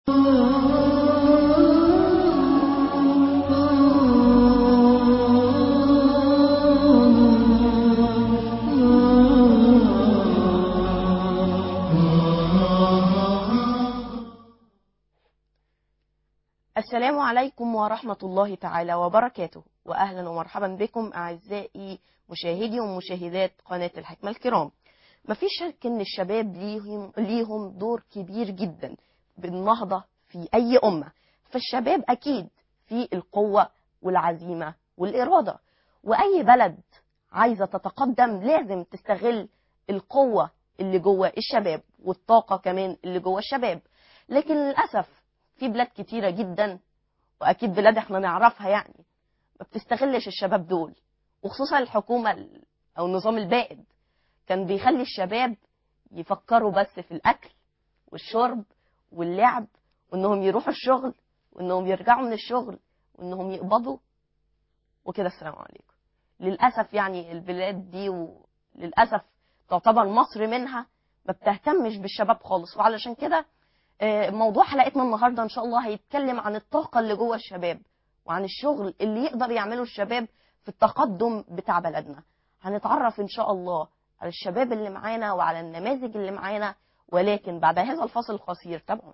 السلام عليكم ورحمة الله تعالى وبركاته وأهلا ومرحبا بكم أعزائي مشاهدي ومشاهدات قناة الحكمة الكرام مفيش شك أن الشباب ليهم, ليهم دور كبير جدا بالنهضة في أي أمة فالشباب أكيد في القوة والعزيمة والإرادة وأي بلد عايزة تتقدم لازم تستغل القوة اللي جوه الشباب والطاقة كمان اللي جوه الشباب لكن للأسف في بلاد كتيرة جدا وأكيد بلاد احنا نعرفها يعني ما بتستغلش الشباب دول وخصوصا الحكومة ال- أو النظام البائد كان بيخلي الشباب يفكروا بس في الأكل والشرب واللعب وإنهم يروحوا الشغل وإنهم يرجعوا من الشغل وإنهم يقبضوا وكده السلام عليكم للأسف يعني البلاد دي وللأسف تعتبر مصر منها ما بتهتمش بالشباب خالص وعلشان كده آه، موضوع حلقتنا النهارده ان شاء الله هيتكلم عن الطاقه اللي جوه الشباب وعن الشغل اللي يقدر يعمله الشباب في التقدم بتاع بلدنا هنتعرف ان شاء الله على الشباب اللي معانا وعلى النماذج اللي معانا ولكن بعد هذا الفاصل القصير تابعوا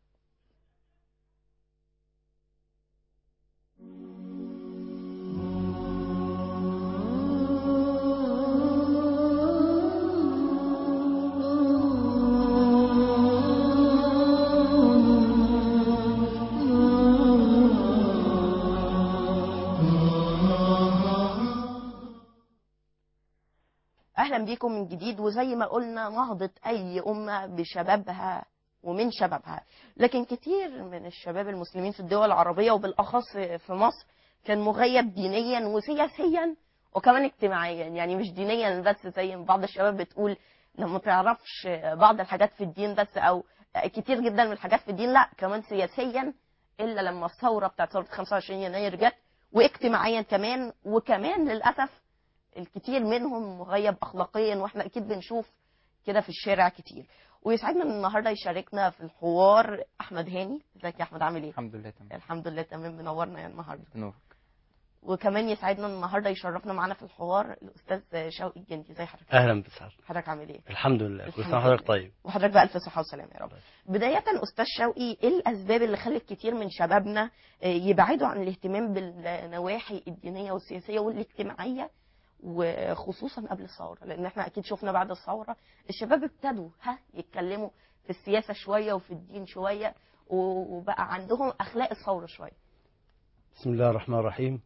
اهلا بيكم من جديد وزي ما قلنا نهضة اي امة بشبابها ومن شبابها لكن كتير من الشباب المسلمين في الدول العربية وبالاخص في مصر كان مغيب دينيا وسياسيا وكمان اجتماعيا يعني مش دينيا بس زي ما بعض الشباب بتقول لما تعرفش بعض الحاجات في الدين بس او كتير جدا من الحاجات في الدين لا كمان سياسيا الا لما الثوره بتاعت ثوره 25 يناير جت واجتماعيا كمان وكمان للاسف الكتير منهم مغيب اخلاقيا واحنا اكيد بنشوف كده في الشارع كتير ويسعدنا ان النهارده يشاركنا في الحوار احمد هاني ازيك يا احمد عامل ايه الحمد لله تمام الحمد لله تمام منورنا يا النهارده نورك وكمان يسعدنا النهارده يشرفنا معانا في الحوار الاستاذ شوقي الجندي زي حضرتك اهلا بسعر حضرتك عامل ايه الحمد لله كل الحمد سنه وحضرتك لله. طيب وحضرتك بقى الف صحه وسلامه يا رب بدايه استاذ شوقي ايه الاسباب اللي خلت كتير من شبابنا آه، يبعدوا عن الاهتمام بالنواحي الدينيه والسياسيه والاجتماعيه وخصوصا قبل الثوره لان احنا اكيد شفنا بعد الثوره الشباب ابتدوا ها يتكلموا في السياسه شويه وفي الدين شويه و- وبقى عندهم اخلاق الثوره شويه بسم الله الرحمن الرحيم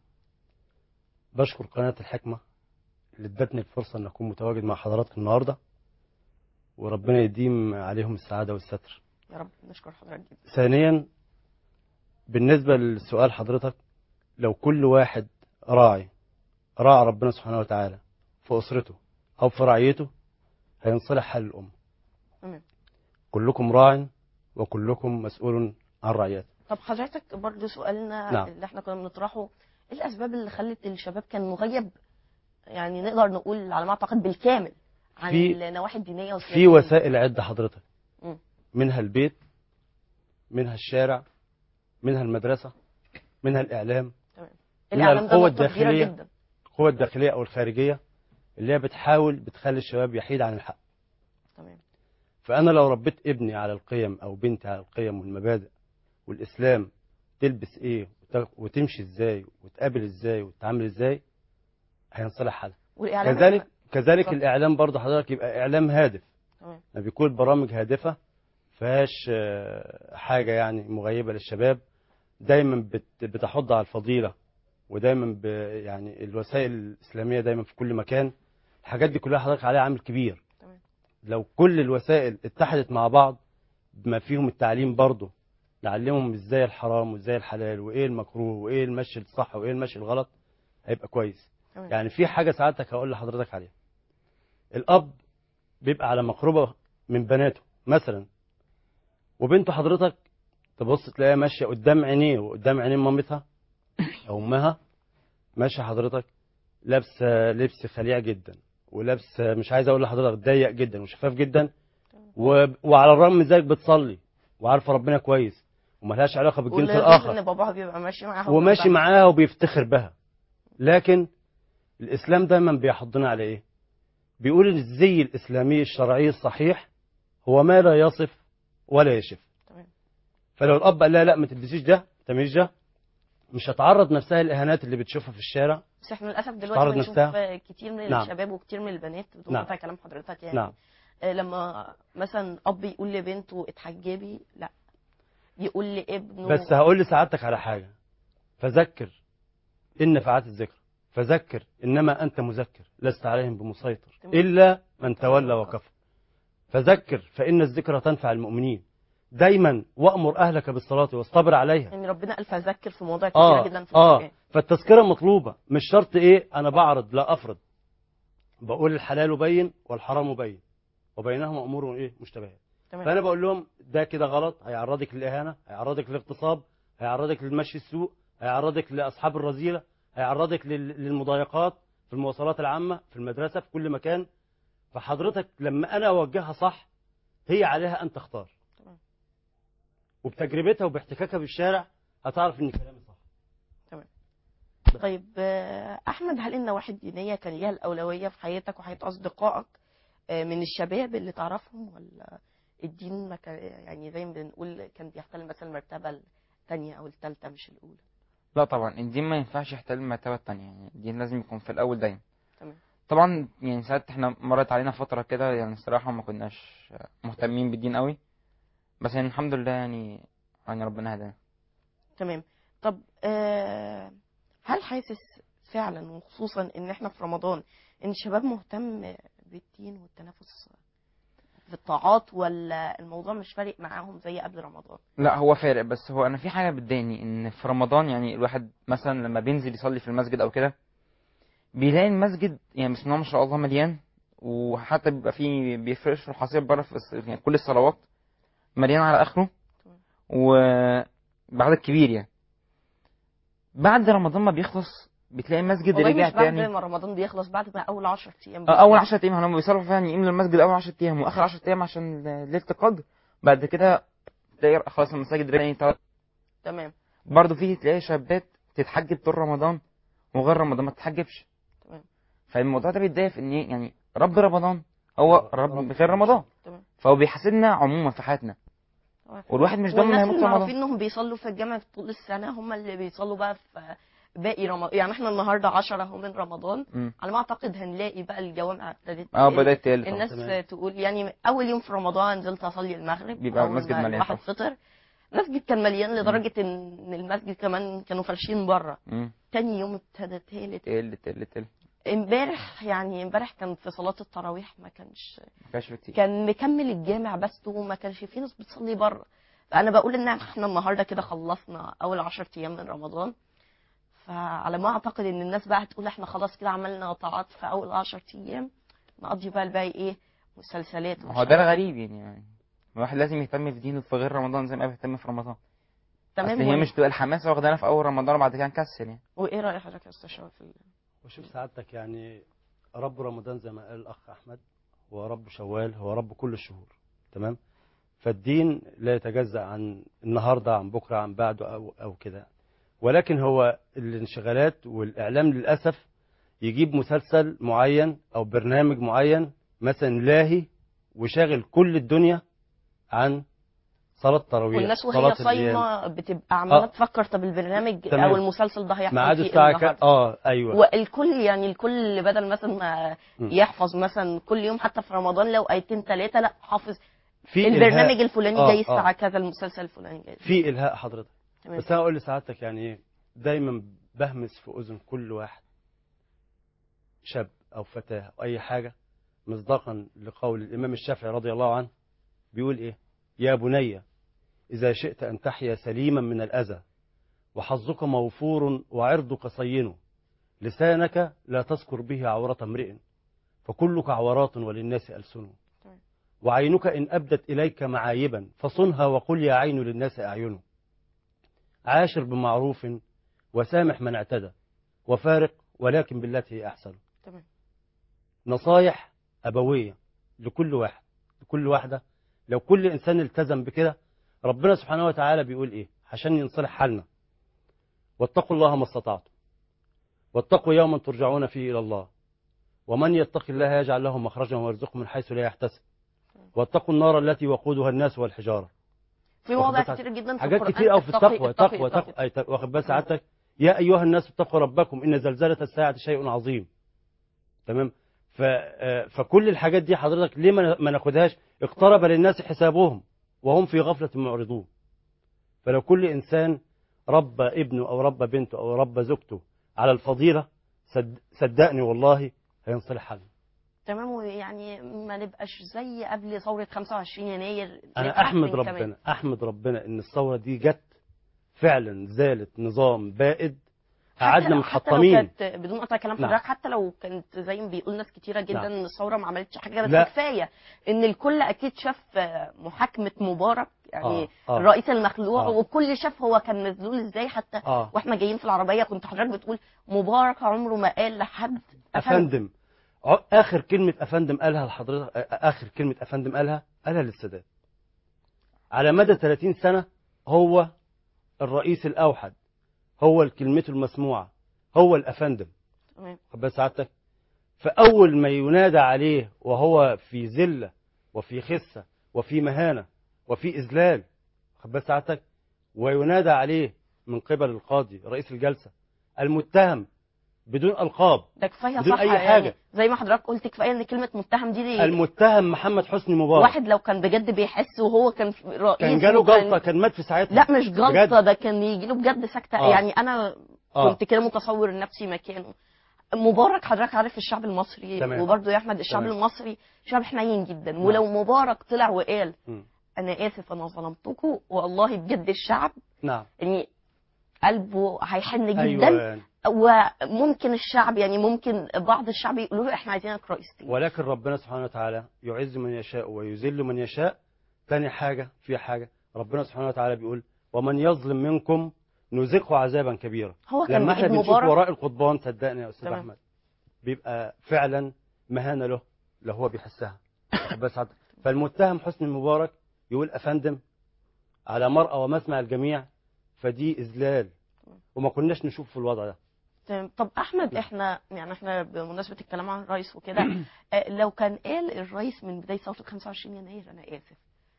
بشكر قناه الحكمه اللي ادتني الفرصه ان اكون متواجد مع حضراتكم النهارده وربنا يديم عليهم السعاده والستر يا رب نشكر حضرتك جدا ثانيا بالنسبه لسؤال حضرتك لو كل واحد راعي راعى ربنا سبحانه وتعالى في اسرته او في رعيته هينصلح حال الامه تمام كلكم راع وكلكم مسؤول عن رعيته طب حضرتك برضو سؤالنا نعم. اللي احنا كنا بنطرحه ايه الاسباب اللي خلت الشباب كان مغيب يعني نقدر نقول على ما اعتقد بالكامل عن في- النواحي الدينيه والسياسيه في وسائل عده حضرتك مم. منها البيت منها الشارع منها المدرسة منها الإعلام تمام منها الاعلام ده القوة نقطه كبيره الداخلية. جدا القوة الداخلية أو الخارجية اللي هي بتحاول بتخلي الشباب يحيد عن الحق تمام فأنا لو ربيت ابني على القيم أو بنتي على القيم والمبادئ والإسلام تلبس إيه وت- وتمشي إزاي وتقابل إزاي وتتعامل إزاي هينصلح حالها والاعلام كذلك كذلك اتفضل. الإعلام برضه حضرتك يبقى إعلام هادف تمام لما بيكون برامج هادفة فيهاش آه، حاجة يعني مغيبة للشباب دايما بت- بتحض على الفضيلة ودايما ب يعني الوسائل الإسلامية دايما في كل مكان الحاجات دي كلها حضرتك عليها عامل كبير تمام. لو كل الوسائل اتحدت مع بعض بما فيهم التعليم برضه نعلمهم ازاي الحرام وازاي الحلال وايه المكروه وايه المشي الصح وايه المشي الغلط هيبقى كويس تمام يعني في حاجة سعادتك هقول لحضرتك عليها الأب بيبقى على مقربة من بناته مثلا وبنته حضرتك تبص تلاقيها ماشية قدام عينيه وقدام عينين مامتها أو أمها ماشية حضرتك لابسة لبس خليع جدا ولابسة مش عايز أقول لحضرتك ضيق جدا وشفاف جدا و... وعلى الرغم من ذلك بتصلي وعارفة ربنا كويس وملهاش علاقه بالجنس واللي الاخر ان باباها بيبقى ماشي معاها وماشي وبيبقى- معاها وبيفتخر بها لكن الاسلام دايما بيحضنا على ايه بيقول ان الزي الاسلامي الشرعي الصحيح هو ما لا يصف ولا يشف تمام. فلو الاب قال لها لا ما تلبسيش ده ما تعمليش ده مش هتعرض نفسها للاهانات اللي بتشوفها في الشارع بس احنا للاسف دلوقتي تعرض بنشوف نفسها. كتير من نعم. الشباب وكتير من البنات بدون نعم. قطع كلام حضرتك يعني نعم آه، لما مثلا اب يقول لبنته اتحجبي لا يقول لابنه بس هقول لسعادتك على حاجه فذكر ان نفعت الذكر فذكر انما انت مذكر لست عليهم بمسيطر تمام. الا من تولى وكفر فذكر فان الذكرى تنفع المؤمنين دايما وامر اهلك بالصلاه واصطبر عليها يعني ربنا قال فذكر في مواضيع كتير اه جدا في اه القرآن. فالتذكره مطلوبه مش شرط ايه انا بعرض لا افرض بقول الحلال بين والحرام بين وبينهما امور ايه مشتبهات تمام فانا بقول لهم ده كده غلط هيعرضك للاهانه هيعرضك للاغتصاب هيعرضك للمشي السوء هيعرضك لاصحاب الرذيله هيعرضك لل- للمضايقات في المواصلات العامه في المدرسه في كل مكان فحضرتك لما انا اوجهها صح هي عليها ان تختار تمام. وبتجربتها وباحتكاكها بالشارع هتعرف ان كلامي صح طيب آه، احمد هل النواحي الدينيه كان ليها الاولويه في حياتك وحياه اصدقائك آه، من الشباب اللي تعرفهم ولا الدين ما كان يعني زي ما بنقول كان بيحتل مثلا المرتبه الثانيه او الثالثه مش الاولى لا طبعا الدين ما ينفعش يحتل المرتبة التانية يعني الدين لازم يكون في الأول دايما تمام. طبعا يعني ساعات احنا مرت علينا فترة كده يعني الصراحة ما كناش مهتمين بالدين قوي بس يعني الحمد لله يعني يعني ربنا هدانا تمام طب آه، هل حاسس فعلا وخصوصا ان احنا في رمضان ان الشباب مهتم بالدين والتنافس في الطاعات ولا الموضوع مش فارق معاهم زي قبل رمضان لا هو فارق بس هو انا في حاجة بتضايقني ان في رمضان يعني الواحد مثلا لما بينزل يصلي في المسجد او كده بيلاقي المسجد يعني بسم الله ما شاء الله مليان وحتى بيبقى فيه بيفرشوا الحصير بره في الس- يعني كل الصلوات مليان على اخره وبعدد كبير يعني بعد رمضان ما بيخلص بتلاقي المسجد والله رجع مش بعد تاني ما رمضان بيخلص بعد ما اول 10 ايام آه، اول 10 ايام هم بيصرفوا فعلا يملوا المسجد اول 10 ايام واخر 10 ايام عشان ليله القدر بعد كده تلاقي خلاص المساجد رجعت تاني تمام برضه في تلاقي شابات تتحجب طول رمضان وغير رمضان ما تتحجبش تمام فالموضوع ده بيتضايق في ان إيه؟ يعني رب رمضان هو رب غير رمضان تمام فهو بيحاسبنا عموما في حياتنا تمام. والواحد مش ضامن والناس هيموت اللي في رمضان معروفين انهم بيصلوا في الجامع طول السنه هم اللي بيصلوا بقى في باقي رمضان يعني احنا النهارده 10 اهو من رمضان مم. على ما اعتقد هنلاقي بقى الجوامع ابتدت اه تقل. بدات تقل طبعا. الناس تمام. تقول يعني اول يوم في رمضان نزلت اصلي المغرب بيبقى أول المسجد ما مليان الواحد طبعا. فطر المسجد كان مليان لدرجه ان المسجد كمان كانوا فرشين بره مم. تاني يوم ابتدى تالت تقل تقل تقل امبارح يعني امبارح كان في صلاه التراويح ما كانش ما كانش في كتير كان مكمل الجامع بس وما كانش في ناس بتصلي بره فانا بقول ان احنا النهارده كده خلصنا اول 10 ايام من رمضان فعلى ما اعتقد ان الناس بقى هتقول احنا خلاص كده عملنا طاعات في اول 10 ايام نقضي بقى الباقي ايه مسلسلات ما هو ده الغريب يعني, يعني الواحد لازم يهتم في دينه في غير رمضان زي ما بيهتم في رمضان تمام اصل هي و- مش تبقى الحماسه واخدانا في اول رمضان وبعد كده نكسل يعني وايه راي حضرتك يا استاذ شرف في ال- وشوف سعادتك يعني رب رمضان زي ما قال الاخ احمد هو رب شوال هو رب كل الشهور تمام فالدين لا يتجزا عن النهارده عن بكره عن بعده او او كده ولكن هو الانشغالات والاعلام للاسف يجيب مسلسل معين او برنامج معين مثلا لاهي وشاغل كل الدنيا عن صلاه التراويح والناس وهي صلاة القيام. صايمه بتبقى عماله آه. تفكر طب البرنامج تمام. او المسلسل ده هيحصل ميعاد فيه إيه الساعه كام النهارده اه ايوه والكل يعني الكل بدل مثلا ما م. يحفظ مثلا كل يوم حتى في رمضان لو ايتين ثلاثه لا حافظ في البرنامج إلهاء. الفلاني آه، جاي آه. الساعه كذا المسلسل الفلاني جاي في الهاء حضرتك تمام بس انا اقول لسعادتك يعني ايه دايما بهمس في اذن كل واحد شاب او فتاه او اي حاجه مصداقا لقول الامام الشافعي رضي الله عنه بيقول ايه يا بني اذا شئت ان تحيا سليما من الاذى وحظك موفور وعرضك صين لسانك لا تذكر به عورة امرئ فكلك عورات وللناس ألسن تمام. وعينك إن أبدت إليك معايبا فصنها وقل يا عين للناس أعين عاشر بمعروف وسامح من اعتدى وفارق ولكن بالتي هي أحسن تمام نصايح أبوية لكل واحد لكل واحدة لو كل إنسان التزم بكده ربنا سبحانه وتعالى بيقول ايه عشان ينصلح حالنا واتقوا الله ما استطعتم واتقوا يوما ترجعون فيه الى الله ومن يتق الله يجعل له مخرجا ويرزقه من حيث لا يحتسب واتقوا النار التي وقودها الناس والحجاره في واخد مواضيع بالك؟ كتير جدا في حاجات القرآن كتير قوي في اتقي- التقوى اتقي- تقوى اتقي. تقوى أي تق- واخد بال سعادتك يا ايها الناس اتقوا ربكم ان زلزله الساعه شيء عظيم تمام ف آه، فكل الحاجات دي حضرتك ليه ما ما ناخدهاش اقترب للناس حسابهم وهم في غفله معرضون فلو كل انسان ربى ابنه او ربى بنته او ربى زوجته على الفضيله صد- صدقني والله هينصلح حالنا تمام ويعني ما نبقاش زي قبل ثورة 25 يناير انا نتحسن احمد كمان. ربنا احمد ربنا ان الثوره دي جت فعلا زالت نظام بائد حتى قعدنا لو- حتى لو محطمين كانت بدون قطع كلام نعم. حضرتك حتى لو كانت زي ما بيقول ناس كتيره جدا نعم. ان الثوره ما عملتش حاجه بس لا. كفايه ان الكل اكيد شاف محاكمه مبارك يعني آه، آه. الرئيس المخلوع آه. والكل شاف هو كان مسلول ازاي حتى اه واحنا جايين في العربيه كنت حضرتك بتقول مبارك عمره ما قال لحد افندم ع- اخر كلمه افندم قالها لحضرتك آ- اخر كلمه افندم قالها قالها للسادات على مدى 30 سنه هو الرئيس الاوحد هو كلمته المسموعه هو الافندم تمام خد بال سعادتك فاول ما ينادى عليه وهو في ذله وفي خسه وفي مهانه وفي اذلال خد بال سعادتك وينادى عليه من قبل القاضي رئيس الجلسه المتهم بدون القاب ده كفايه بدون صح أي يعني حاجة. زي ما حضرتك قلت كفايه ان كلمه متهم دي, دي المتهم محمد حسني مبارك واحد لو كان بجد بيحس وهو كان في- رئيس كان جاله وكان- جلطه كان مات في ساعتها لا مش جلطه بجد. ده كان يجي له بجد سكته آه. يعني انا آه. كنت كده متصور نفسي مكانه مبارك حضرتك عارف الشعب المصري تمام. وبرضه يا احمد الشعب تمام. المصري شعب حنين جدا ولو مبارك طلع وقال مم. انا اسف انا ظلمتكم والله بجد الشعب نعم يعني قلبه هيحن جدا ايوه وممكن الشعب يعني ممكن بعض الشعب يقولوا له احنا عايزينك رئيس تاني ولكن ربنا سبحانه وتعالى يعز من يشاء ويذل من يشاء تاني حاجة في حاجة ربنا سبحانه وتعالى بيقول ومن يظلم منكم نذقه عذابا كبيرا هو كان لما احنا بإيد بنشوف مبارك وراء القضبان صدقني يا استاذ تمام. احمد بيبقى فعلا مهانة له لو هو بيحسها بس عد- فالمتهم حسني مبارك يقول افندم على مرأى ومسمع الجميع فدي اذلال وما كناش نشوف في الوضع ده تمام. طب احمد نعم. احنا يعني احنا بمناسبه الكلام عن الرئيس وكده آه، لو كان قال الرئيس من بدايه ثوره 25 يناير انا اسف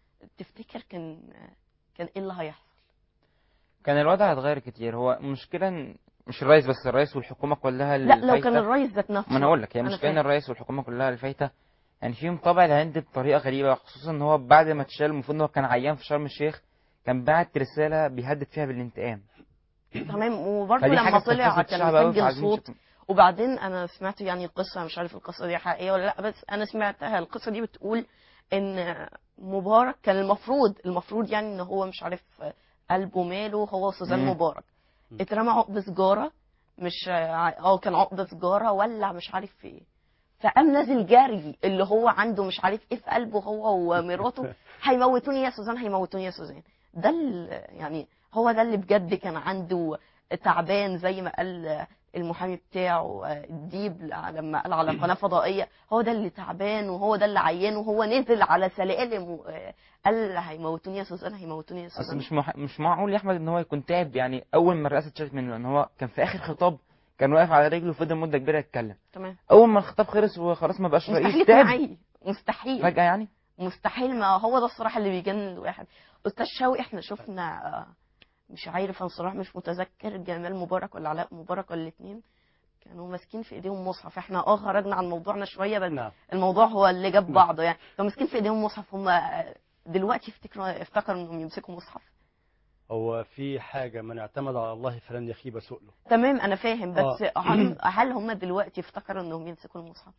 تفتكر كان آه، كان ايه اللي هيحصل؟ كان الوضع هيتغير كتير هو مشكلة إن مش الرئيس بس الرئيس والحكومة كلها لا لو الفايتة. كان الرئيس ذات نفسه ما انا هقول لك هي أنا المشكله ان فاهم. الرئيس والحكومه كلها اللي فايته يعني فيهم طبع الهند بطريقه غريبه خصوصا ان هو بعد ما اتشال المفروض ان هو كان عيان في شرم الشيخ كان بعت رساله بيهدد فيها بالانتقام تمام وبرضه فدي لما حاجه طلع استفزت كان الشعب قوي مسجل فعايزين صوت نشوف- وبعدين انا سمعت يعني قصه مش عارف القصه دي حقيقيه ولا لا بس انا سمعتها القصه دي بتقول ان مبارك كان المفروض المفروض يعني ان هو مش عارف قلبه ماله هو سوزان مم. مبارك اترمى عقد سجاره مش اه كان عقد سجاره ولع مش عارف في ايه فقام نازل جري اللي هو عنده مش عارف ايه في قلبه هو ومراته هيموتوني يا سوزان هيموتوني يا سوزان ده ال- يعني هو ده اللي بجد كان عنده تعبان زي ما قال المحامي بتاعه الديب لما قال على قناه فضائيه هو ده اللي تعبان وهو ده اللي عيان وهو نزل على سلالم وقال هيموتوني يا سوزان هيموتوني يا اصل سوزان مش مح... مش معقول يا احمد ان هو يكون تعب يعني اول ما الرئاسه اتشالت منه لان هو كان في اخر خطاب كان واقف على رجله وفضل مده كبيره يتكلم تمام اول ما الخطاب خلص وخلاص ما بقاش مستحيل رئيس يكون تعب عي مستحيل فجاه يعني مستحيل ما هو ده الصراحه اللي بيجنن الواحد استاذ شوقي احنا شفنا آه، مش عارف انا صراحه مش متذكر جمال مبارك ولا علاء مبارك ولا الاثنين كانوا ماسكين في ايديهم مصحف احنا اه خرجنا عن موضوعنا شويه بس نعم الموضوع هو اللي جاب بعضه يعني كانوا ماسكين في ايديهم مصحف هم آه، دلوقتي افتكروا افتكروا انهم يمسكوا مصحف هو في حاجة من اعتمد على الله فلن يخيب سؤله تمام انا فاهم بس هل, هل هم دلوقتي افتكروا انهم يمسكوا المصحف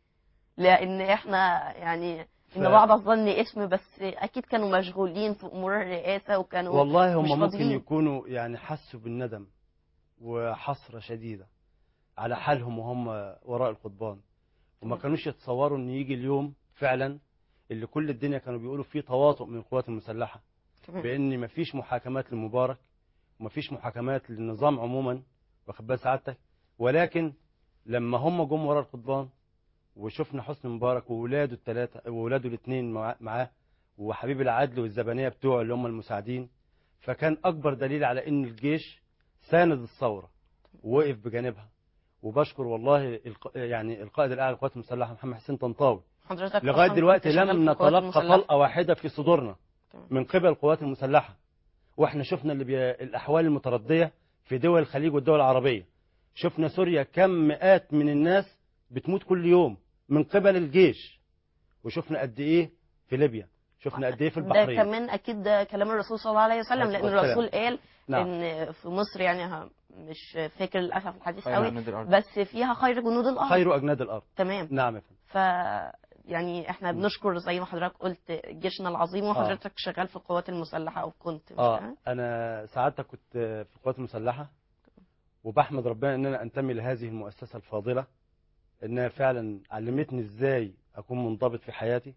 لان احنا يعني ان ف- بعض الظن اسم بس اكيد كانوا مشغولين في امور الرئاسه وكانوا والله مش هم ممكن فاضيين. يكونوا يعني حسوا بالندم وحسرة شديدة على حالهم وهم وراء القضبان وما تمام. كانوش يتصوروا ان يجي اليوم فعلا اللي كل الدنيا كانوا بيقولوا فيه تواطؤ من القوات المسلحة تمام. بان مفيش محاكمات لمبارك ومفيش محاكمات للنظام عموما واخد بال سعادتك ولكن لما هم جم ورا القضبان وشفنا حسني مبارك وولاده الثلاثه وولاده الاثنين معاه وحبيب العدل والزبانيه بتوعه اللي هم المساعدين فكان اكبر دليل على ان الجيش ساند الثوره ووقف بجانبها وبشكر والله الق... يعني القائد الاعلى للقوات المسلحه محمد حسين طنطاوي حضرتك لغايه أصلاً دلوقتي كنت شغال لم في القوات نتلقى المسلحة. طلقه واحده في صدورنا تمام. من قبل القوات المسلحه واحنا شفنا اللي بي... الاحوال المترديه في دول الخليج والدول العربيه شفنا سوريا كم مئات من الناس بتموت كل يوم من قبل الجيش وشفنا قد ايه في ليبيا شفنا قد ايه في ده البحرين كمان اكيد ده كلام الرسول صلى الله عليه وسلم عليه لان الصلاة الرسول قال نعم ان في مصر يعني ه- مش فاكر للاسف الحديث خير قوي جنود الأرض. بس فيها خير جنود الارض خير اجناد الارض تمام نعم يا فندم ف يعني احنا بنشكر زي ما حضرتك قلت جيشنا العظيم وحضرتك شغال في القوات المسلحه او كنت مش اه كده؟ انا سعادتك كنت في القوات المسلحه وبحمد ربنا ان انا انتمي لهذه المؤسسه الفاضله انها فعلا علمتني ازاي اكون منضبط في حياتي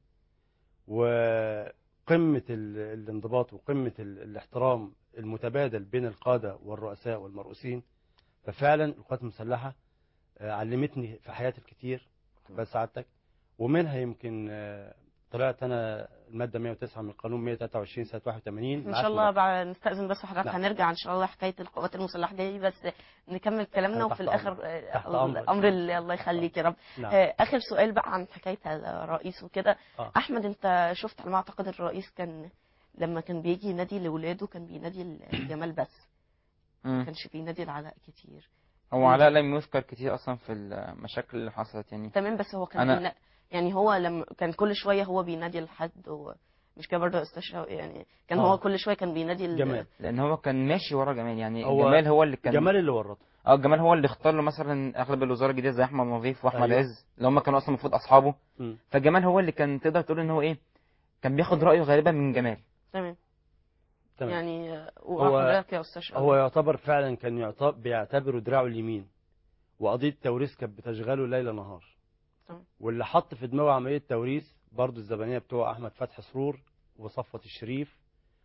وقمه ال- الانضباط وقمه ال- الاحترام المتبادل بين القاده والرؤساء والمرؤوسين ففعلا القوات المسلحه آه، علمتني في حياتي الكتير بس سعادتك ومنها يمكن آه، طلعت انا الماده 109 من القانون 123 سنه 81 ان معاش شاء الله بعد نستأذن بس حضرتك نعم. هنرجع ان شاء الله حكايه القوات المسلحه دي بس نكمل كلامنا أنا وفي تحت الاخر أمرك. آه، تحت الله- أمرك. امر الله الله يخليك يا رب نعم آه، اخر سؤال بقى عن حكايه الرئيس وكده آه. احمد انت شفت على ما اعتقد الرئيس كان لما كان بيجي ينادي لاولاده كان بينادي الجمال بس ما مم. كانش بينادي العلاء كتير هو علاء لم يذكر كتير اصلا في المشاكل اللي حصلت يعني تمام بس هو كان أنا- بينا... يعني هو لما كان كل شويه هو بينادي لحد و... مش كده برضه يا استاذ شوقي يعني كان آه. هو كل شويه كان بينادي ال- جمال لان هو كان ماشي ورا جمال يعني هو جمال هو اللي كان جمال اللي ورطه اه جمال هو اللي اختار له مثلا اغلب الوزاره الجديده زي احمد نظيف واحمد أيوة. عز اللي هم كانوا اصلا المفروض اصحابه مم. فجمال هو اللي كان تقدر تقول ان هو ايه كان بياخد رايه غالبا من جمال تمام تمام يعني آه، هو- وحضرتك يا استاذ شوقي هو يعتبر فعلا كان يعتبر بيعتبره دراعه اليمين وقضيه توريث كانت بتشغله ليل نهار تمام. واللي حط في دماغه عمليه توريث برضه الزبانيه بتوع احمد فتحي سرور وصفوت الشريف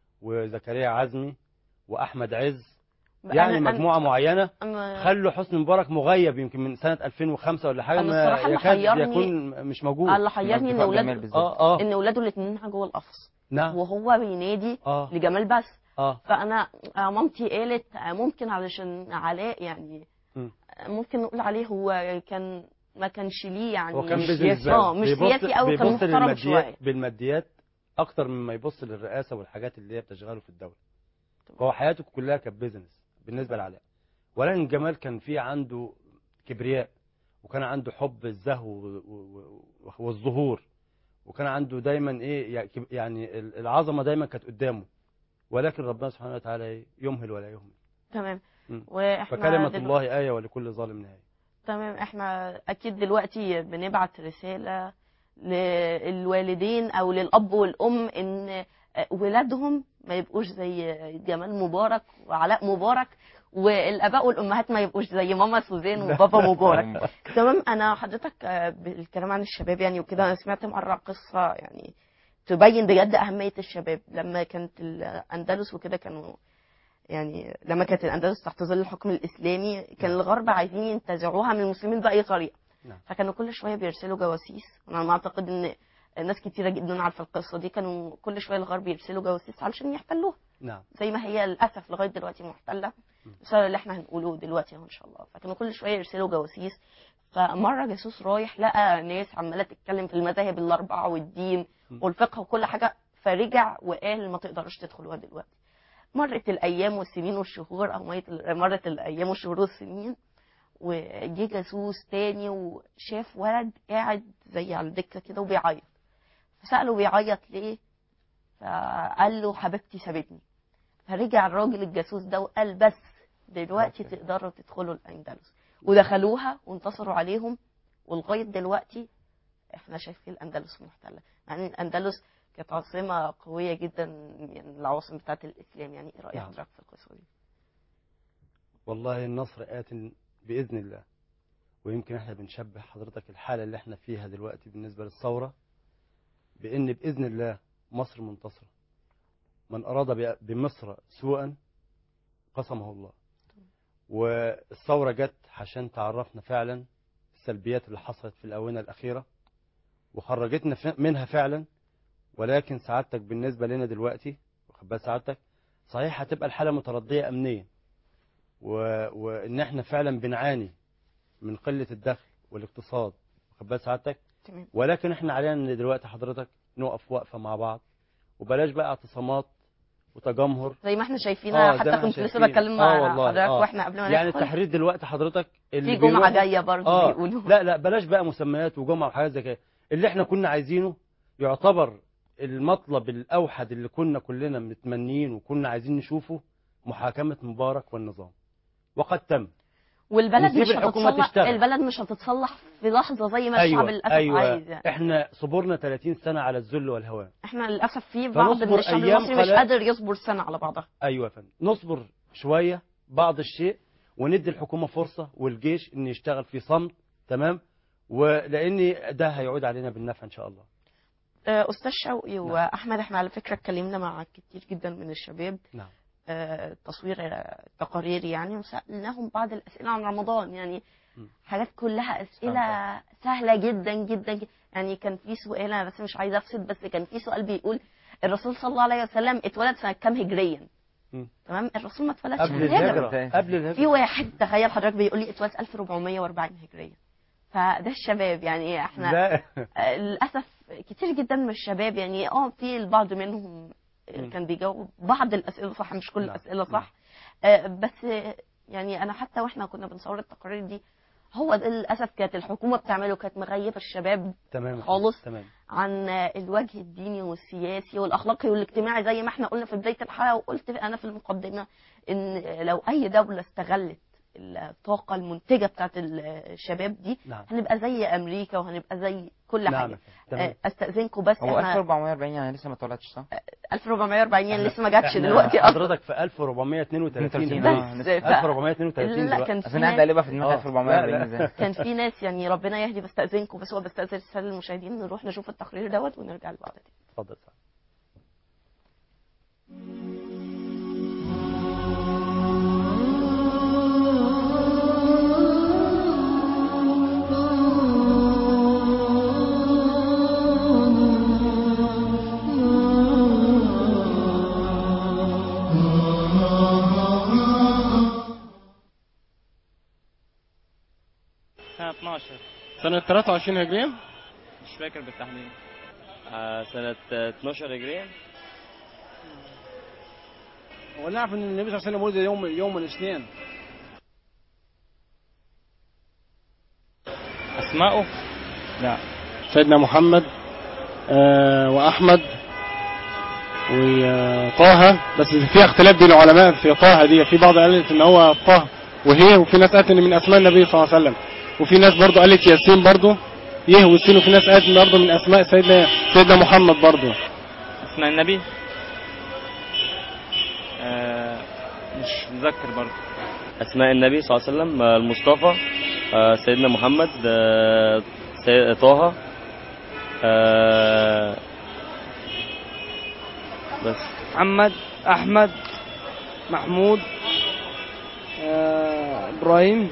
وزكريا عزمي واحمد عز يعني أنا- مجموعه معينه أنا... خلوا حسني مبارك مغيب يمكن من سنه 2005 ولا حاجه أنا ما الصراحة اللي يكاد حيرني- يكون مش موجود اللي حيرني ان اتفاق جمال اولاده بالذات. اه اه ان اولاده الاثنين جوه القفص نعم وهو بينادي اه لجمال بس اه فانا آه، مامتي قالت آه، ممكن علشان علاء يعني مم. آه، ممكن نقول عليه هو كان ما كانش ليه يعني هو كان مش بيزنس سياسي اه مش بيبص- سياسي قوي كان بيبص محترم للماديات شويه بالماديات اكتر مما يبص للرئاسه والحاجات اللي هي بتشغله في الدوله فهو حياته كلها كانت بيزنس بالنسبه لعلاء ولكن جمال كان في عنده كبرياء وكان عنده حب الزهو و- و- و- والظهور وكان عنده دايما ايه يعني العظمه دايما كانت قدامه ولكن ربنا سبحانه وتعالى إيه؟ يمهل ولا يهمل تمام مم. واحنا فكلمه دلو- الله ايه ولكل ظالم نهايه تمام احنا اكيد دلوقتي بنبعت رساله للوالدين او للاب والام ان ولادهم ما يبقوش زي جمال مبارك وعلاء مبارك والاباء والامهات ما يبقوش زي ماما سوزان وبابا مبارك تمام انا حضرتك آه، بالكلام عن الشباب يعني وكده انا سمعت مره قصه يعني تبين بجد اهميه الشباب لما كانت الاندلس وكده كانوا يعني لما كانت الاندلس تحت ظل الحكم الاسلامي كان نعم. الغرب عايزين ينتزعوها من المسلمين باي طريقه نعم. فكانوا كل شويه بيرسلوا جواسيس وانا ما اعتقد ان ناس كتيره جدا عارفه القصه دي كانوا كل شويه الغرب يرسلوا جواسيس علشان يحتلوها نعم زي ما هي للاسف لغايه دلوقتي محتله بسبب اللي احنا هنقوله دلوقتي اهو ان شاء الله فكانوا كل شويه يرسلوا جواسيس فمره جاسوس رايح لقى ناس عماله تتكلم في المذاهب الاربعه والدين م. والفقه وكل حاجه فرجع وقال ما تقدروش تدخلوها دلوقتي مرت الايام والسنين والشهور او ميت- مرت الايام والشهور والسنين وجه جاسوس تاني وشاف ولد قاعد زي على الدكه كده وبيعيط فساله بيعيط ليه فقال له حبيبتي سابتني فرجع الراجل الجاسوس ده وقال بس دلوقتي أوكي. تقدروا تدخلوا الاندلس ودخلوها وانتصروا عليهم ولغايه دلوقتي احنا شايفين الاندلس محتله يعني الاندلس كانت عاصمه قويه جدا من العواصم بتاعه الاسلام يعني ايه راي نعم. حضرتك في القصه دي والله النصر آت بإذن الله ويمكن احنا بنشبه حضرتك الحالة اللي احنا فيها دلوقتي بالنسبة للثورة بأن بإذن الله مصر منتصرة من أراد ب- بمصر سوءا قسمه الله والثورة جت عشان تعرفنا فعلا السلبيات اللي حصلت في الآونة الأخيرة وخرجتنا ف- منها فعلا ولكن سعادتك بالنسبه لنا دلوقتي واخد بال سعادتك صحيح هتبقى الحاله مترديه امنيا و... وان احنا فعلا بنعاني من قله الدخل والاقتصاد واخد بال سعادتك تمام ولكن احنا علينا ان دلوقتي حضرتك نقف وقفه مع بعض وبلاش بقى اعتصامات وتجمهر زي ما احنا شايفين آه، أنا زي حتى ما احنا كنت لسه شايفين. بتكلم آه مع والله، حضرتك آه. واحنا قبل ما يعني ندخل التحرير دلوقتي حضرتك اللي في جمعة بيروحوا- جاية برضه اه بيقولوا لا لا بلاش بقى مسميات وجمعة وحاجات زي كده اللي احنا كنا عايزينه يعتبر المطلب الاوحد اللي كنا كلنا متمنيين وكنا عايزين نشوفه محاكمة مبارك والنظام وقد تم والبلد ونسيب مش الحكومة هتتصلح تشتغل. البلد مش هتتصلح في لحظة زي ما الشعب للأسف ايوه عايز يعني. احنا صبرنا 30 سنة على الذل والهوان احنا للأسف في بعض من فنصبر الشعب أيام المصري مش قلائل. قادر يصبر سنة على بعضها ايوه يا فندم نصبر شوية بعض الشيء وندي الحكومة فرصة والجيش ان يشتغل في صمت تمام ولان ده هيعود علينا بالنفع ان شاء الله آه، أستاذ شوقي وأحمد احنا على فكرة اتكلمنا مع كتير جدا من الشباب نعم آه، تصوير آه، تقارير يعني وسألناهم بعض الأسئلة عن رمضان يعني م. حاجات كلها أسئلة سهلة جدا جدا جدا. يعني كان في سؤال أنا بس مش عايزة أفسد بس كان في سؤال بيقول الرسول صلى الله عليه وسلم اتولد سنة كام هجريا م. تمام الرسول ما اتولدش قبل في الهجرة الهجرة قبل في الهجرة واحد تخيل حضرتك بيقول لي اتولد 1440 هجريا فده الشباب يعني احنا لا آه، للاسف كتير جدا من الشباب يعني اه في البعض منهم مم. كان بيجاوب بعض الاسئله صح مش كل نعم. الاسئله صح آه، بس آه، يعني انا حتى واحنا كنا بنصور التقارير دي هو ده للاسف كانت الحكومه بتعمله كانت مغيبه الشباب تمام خالص. تمام عن آه، الوجه الديني والسياسي والاخلاقي والاجتماعي زي ما احنا قلنا في بدايه الحلقه وقلت انا في المقدمه ان لو اي دوله استغلت الطاقه المنتجه بتاعت الشباب دي نعم هنبقى زي امريكا وهنبقى زي كل نعم حاجه يا فندم. تمام آه، استاذنكم بس هو احنا 1440 يعني لسه ما اتولدش صح؟ 1440 يعني لسه ما جاتش إحنا دلوقتي اصلا حضرتك في 1432 32 دلوقتي. بس آه، ف... 1432 لا دلوقتي كان اصل في انا قاعد ناس اقلبها في دماغي آه. 1440 لا، لا. ازاي؟ كان في ناس يعني ربنا يهدي بستأذنكم بس هو بستأذن السادة المشاهدين نروح نشوف التقرير دوت ونرجع لبعض تاني اتفضل سعد. سنة 12 سنة 23 هجرية مش فاكر بالتحديد آه، سنة آه، 12 هجرية ونعرف ان النبي صلى الله عليه وسلم ولد يوم يوم الاثنين أسماؤه لا سيدنا محمد آه واحمد وطه بس في اختلاف بين العلماء في طه دي في بعض قالت ان هو طه وهي وفي ناس قالت ان من اسماء النبي صلى الله عليه وسلم وفي ناس برضو قالت ياسين برضو يه والسين وفي ناس قالت برضو من اسماء سيدنا سيدنا محمد برضو أسماء النبي آه مش متذكر برضه أسماء النبي صلى الله عليه وسلم آه، المصطفى آه، سيدنا محمد آه، سي- طه آه، بس محمد احمد محمود آه، ابراهيم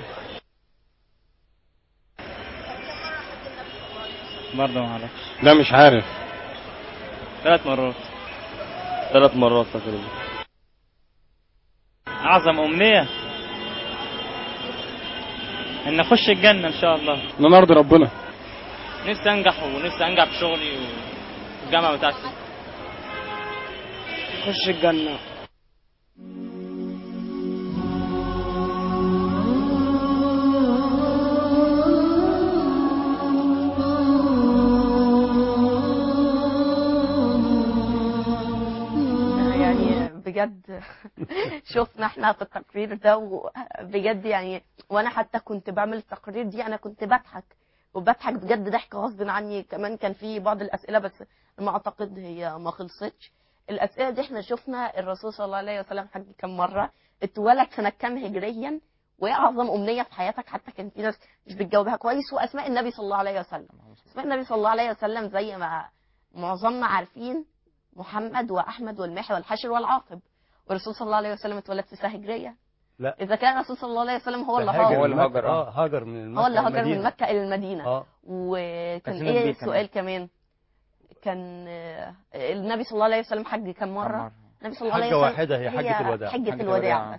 برضه ما اعرفش لا مش عارف ثلاث مرات ثلاث مرات تقريبا أعظم أمنية إن أخش الجنة إن شاء الله ان نرضي ربنا نفسي أنجح ونفسي أنجح في شغلي والجامعة بتاعتي خش الجنة يعني بجد شفنا احنا في التقرير ده وبجد يعني وانا حتى كنت بعمل التقرير دي انا كنت بضحك وبضحك بجد ضحك غصب عني كمان كان في بعض الاسئله بس ما اعتقد هي ما خلصتش الاسئله دي احنا شفنا الرسول صلى الله عليه وسلم حج كم مره اتولد سنه كام هجريا وايه اعظم امنيه في حياتك حتى كان في ناس مش بتجاوبها كويس واسماء النبي صلى الله عليه وسلم اسماء النبي صلى الله عليه وسلم زي ما معظمنا عارفين محمد واحمد والماحي والحشر والعاقب والرسول صلى الله عليه وسلم اتولد في سنه هجريه لا. اذا كان الرسول صلى الله عليه وسلم هو اللي هاجر هاجر هو اللي من هاجر، مكة. آه. اه هاجر من المكة هو اللي هاجر من للمدينة. مكه الى المدينه اه وكان كان سنة ايه كبير السؤال كمان كان آه، النبي صلى الله عليه وسلم حج كم مرة مرة. النبي صلى الله عليه حجة وسلم واحدة هي حجة الوداع حجة حجة الوداع الوداع. بس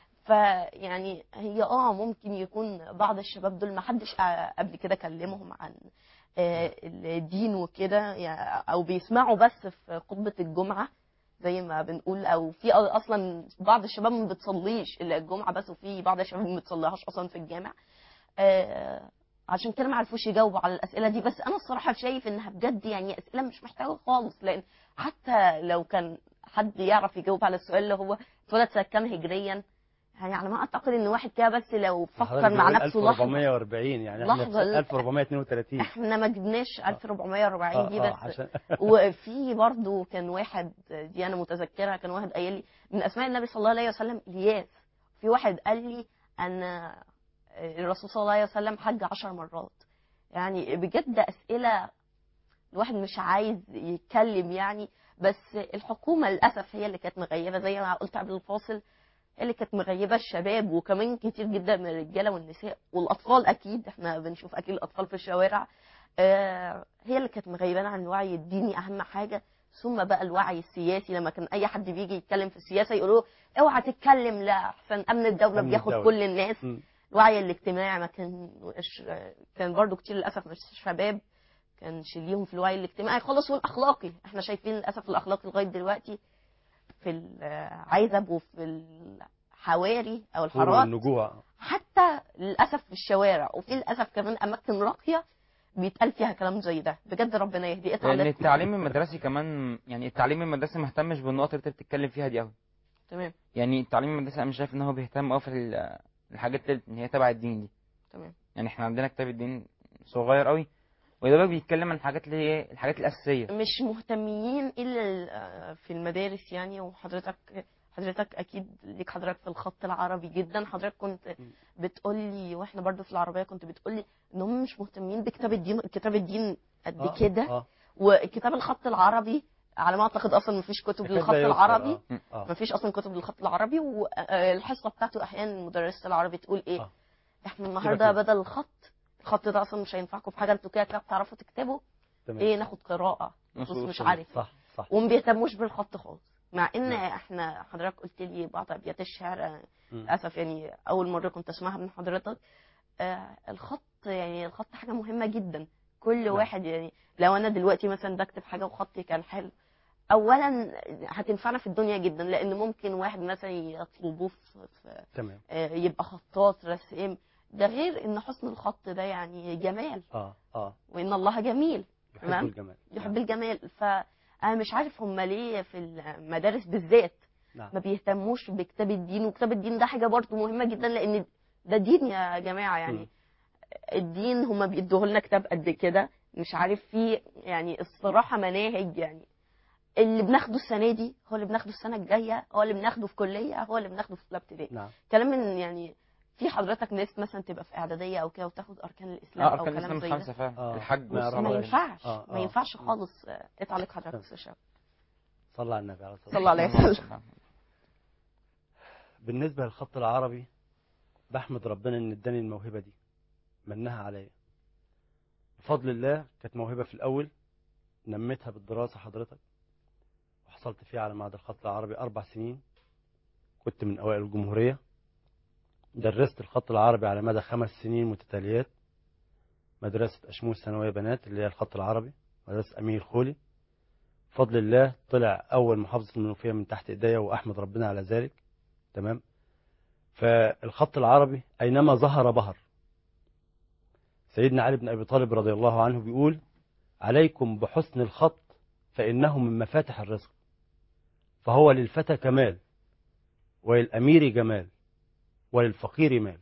فيعني هي اه ممكن يكون بعض الشباب دول ما حدش آه، قبل كده كلمهم عن آه، الدين وكده يعني او بيسمعوا بس في خطبة الجمعة زي ما بنقول او في اصلا بعض الشباب ما بتصليش الا الجمعة بس وفي بعض الشباب ما بتصليهاش اصلا في الجامع آه، عشان كده ما عرفوش يجاوبوا على الاسئله دي بس انا الصراحه شايف انها بجد يعني اسئله مش محتاجه خالص لان حتى لو كان حد يعرف يجاوب على السؤال اللي هو اتولد سنه كام هجريا يعني على ما اعتقد ان واحد كده بس لو فكر مع نفسه لحظه 1440 يعني احنا لحظة. في 1432 احنا ما جبناش 1440 دي آه، آه، بس عشان وفي برضه كان واحد دي انا متذكرها كان واحد قايل لي من اسماء النبي صلى الله عليه وسلم الياس في واحد قال لي ان الرسول صلى الله عليه وسلم حج عشر مرات يعني بجد اسئله الواحد مش عايز يتكلم يعني بس الحكومه للاسف هي اللي كانت مغيبه زي ما قلت قبل الفاصل هي اللي كانت مغيبه الشباب وكمان كتير جدا من الرجاله والنساء والاطفال اكيد احنا بنشوف اكيد الاطفال في الشوارع آه، هي اللي كانت مغيبانا عن الوعي الديني اهم حاجه ثم بقى الوعي السياسي لما كان اي حد بيجي يتكلم في السياسه يقولوا له اوعى تتكلم لا احسن امن الدوله أمن بياخد الدولة. كل الناس مم. الوعي الاجتماعي ما كان كان برضو كتير للاسف مش شباب كانش ليهم في الوعي الاجتماعي خالص والاخلاقي احنا شايفين للاسف الاخلاقي لغايه دلوقتي في العزب وفي الحواري او طول الحارات النجوع حتى للاسف في الشوارع وفي للاسف كمان اماكن راقيه بيتقال فيها كلام زي ده بجد ربنا يهدي اقطع لان لك- التعليم المدرسي كمان يعني التعليم المدرسي ما اهتمش بالنقط اللي انت بتتكلم فيها دي قوي تمام يعني التعليم المدرسي انا مش شايف ان هو بيهتم قوي في ال- الحاجات اللي هي تبع الدين دي تمام يعني احنا عندنا كتاب الدين صغير قوي وده بقى بيتكلم عن الحاجات اللي هي الحاجات الاساسيه مش مهتمين الا ال- في المدارس يعني وحضرتك حضرتك اكيد ليك حضرتك في الخط العربي جدا حضرتك كنت بتقولي واحنا برضو في العربيه كنت بتقولي ان هم مش مهتمين بكتاب الدين كتاب الدين قد آه، كده آه. وكتاب الخط العربي على ما اعتقد اصلا مفيش كتب يكاد للخط لا يذكر، العربي آه. آه. مفيش اصلا كتب للخط العربي والحصه بتاعته احيانا مدرسه العربي تقول ايه آه. احنا النهارده كده. بدل الخط الخط ده اصلا مش هينفعكم في حاجه انتوا كده كده بتعرفوا تكتبوا تمام. ايه ناخد قراءه نص بص مش وصول. عارف صح صح وما بيهتموش بالخط خالص مع ان نعم. احنا حضرتك قلت لي بعض ابيات الشعر آه، مم. للاسف يعني اول مره كنت اسمعها من حضرتك آه، الخط يعني الخط حاجه مهمه جدا كل نعم. واحد يعني لو انا دلوقتي مثلا بكتب حاجه وخطي كان حلو اولا هتنفعنا في الدنيا جدا لان ممكن واحد مثلا يطلبوه في في- تمام آه، يبقى خطاط رسام ده غير ان حسن الخط ده يعني جمال اه اه وان الله جميل يحب تمام. الجمال يحب الجمال فانا مش عارف هم ليه في المدارس بالذات نعم ما بيهتموش بكتاب الدين وكتاب الدين ده حاجه برضه مهمه جدا لان ده دين يا جماعه يعني مم. الدين هم بيدوه لنا كتاب قد كده مش عارف فيه يعني الصراحه مناهج يعني اللي بناخده السنه دي هو اللي بناخده السنه الجايه هو اللي بناخده في كليه هو اللي بناخده في اولى ابتدائي نعم كلام من يعني في حضرتك ناس مثلا تبقى في اعداديه او كده وتاخد اركان الاسلام اه او اركان كلام الاسلام زي الخمسه ده فعلا آه. الحج ما بص ما ربنا. ينفعش آه، ما آه. ينفعش خالص آه، اتعلق حضرتك طب. في الشام صلى على النبي عليه الصلاه صلى الله عليه وسلم بالنسبة للخط العربي بحمد ربنا ان اداني الموهبة دي منها عليا بفضل الله كانت موهبة في الأول نميتها بالدراسة حضرتك وحصلت فيها على معهد الخط العربي أربع سنين كنت من أوائل الجمهورية درست الخط العربي على مدى خمس سنين متتاليات مدرسة أشموس ثانوية بنات اللي هي الخط العربي مدرسة أمين الخولي بفضل الله طلع أول محافظة المنوفية من تحت إيديا وأحمد ربنا على ذلك تمام فالخط العربي أينما ظهر بهر سيدنا علي بن أبي طالب رضي الله عنه بيقول عليكم بحسن الخط فإنه من مفاتح الرزق فهو للفتى كمال وللأمير جمال وللفقير مال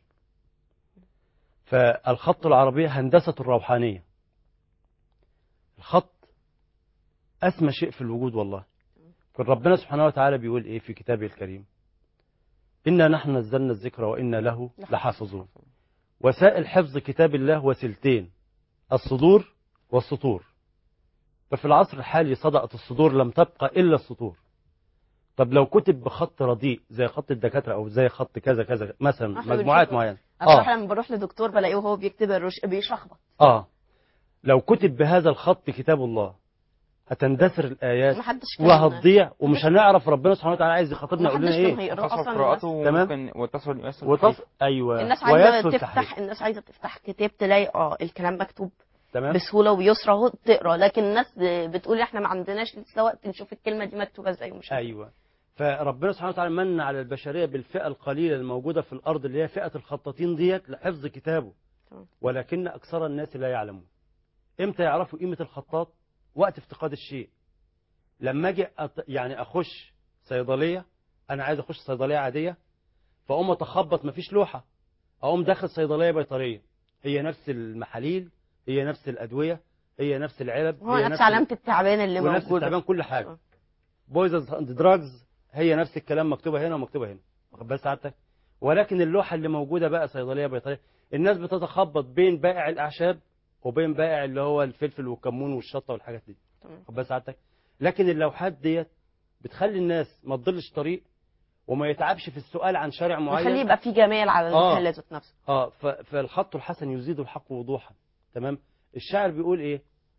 فالخط العربي هندسة الروحانية الخط أسمى شيء في الوجود والله كان ربنا سبحانه وتعالى بيقول إيه في كتابه الكريم إنا نحن نزلنا الذكر وإنا له لحافظون وسائل حفظ كتاب الله وسيلتين الصدور والسطور ففي العصر الحالي صدقت الصدور لم تبقى إلا السطور طب لو كتب بخط رديء زي خط الدكاترة أو زي خط كذا كذا مثلا إحنا مجموعات بنشوف- معينة انا آه. بصراحه لما بروح لدكتور بلاقيه وهو بيكتب الرش بيشخبط آه لو كتب بهذا الخط كتاب الله هتندثر الايات محدش كان وهتضيع ومش هنعرف ربنا سبحانه وتعالى عايز يخاطبنا يقول لنا محدش كان ايه هيقراه تصل اصلا قراءته الناس- تمام. وممكن وتصل يسر وتص... ايوه الناس عايزه ويسهل تفتح تحريف. الناس عايزه تفتح كتاب تلاقي اه الكلام مكتوب تمام بسهوله ويسرى اهو تقرا لكن الناس بتقول احنا ما عندناش لسه وقت نشوف الكلمه دي مكتوبه ازاي ومش عارف. ايوه فربنا سبحانه وتعالى من على البشريه بالفئه القليله الموجوده في الارض اللي هي فئه الخطاطين ديت لحفظ كتابه تمام. ولكن اكثر الناس لا يعلمون امتى يعرفوا قيمه الخطاط وقت افتقاد الشيء لما اجي أت... يعني اخش صيدليه انا عايز اخش صيدليه عاديه فاقوم اتخبط مفيش لوحه اقوم داخل صيدليه بيطريه هي نفس المحاليل هي نفس الادويه هي نفس العلب هو هي نفس علامه التعبان اللي ونفس موجوده التعبان كل حاجه آه. بويزنز اند دراجز هي نفس الكلام مكتوبه هنا ومكتوبه هنا واخد بال سعادتك ولكن اللوحه اللي موجوده بقى صيدليه بيطريه الناس بتتخبط بين بائع الاعشاب وبين بائع اللي هو الفلفل والكمون والشطه والحاجات دي تمام. واخد بال سعادتك لكن اللوحات ديت بتخلي الناس ما تضلش طريق وما يتعبش في السؤال عن شارع معين نخليه يبقى في جمال على آه. المحلات ذات نفسه اه ف- فالخط الحسن يزيد الحق وضوحا تمام الشاعر بيقول ايه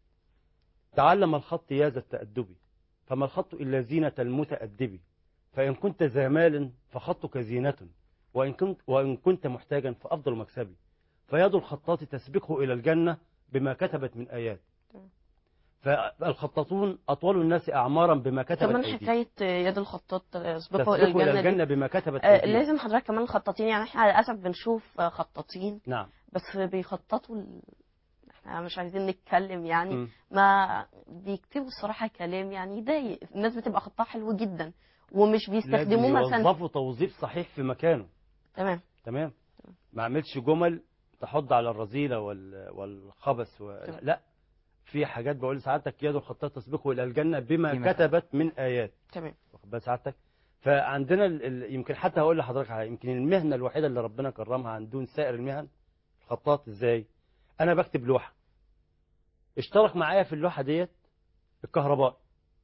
تعلم الخط يا ذا التأدب فما الخط إلا زينة المتأدب فإن كنت ذا مال فخطك زينة وإن كنت, وإن كنت محتاجا فأفضل مكسبي فيد الخطاط تسبقه إلى الجنة بما كتبت من آيات تمام. فالخطاطون أطول الناس أعمارا بما كتبت كمان أيديهم حكايه يد الخطاط سبقه تسبقه الى إلى الجنه دي الجنة بما كتبت آه، أيديهم لازم حضرتك كمان الخطاطين يعني احنا للاسف بنشوف آه، خطاطين نعم بس بيخططوا ال... احنا مش عايزين نتكلم يعني م. ما بيكتبوا الصراحه كلام يعني يضايق الناس بتبقى خطها حلو جدا ومش بيستخدموه لازم مثلا يوظفوا توظيف صحيح في مكانه تمام تمام ما اعملش جمل تحض على الرذيله وال... والخبث و... تمام. لا في حاجات بقول لسعادتك يد الخطاط تسبقه الى الجنه بما بما كتبت من ايات تمام واخد بال سعادتك فعندنا ال... ال... يمكن حتى هقول لحضرتك على يمكن المهنه الوحيده اللي ربنا كرمها عن دون سائر المهن الخطاط ازاي انا بكتب لوحه اشترك معايا في اللوحه ديت الكهرباء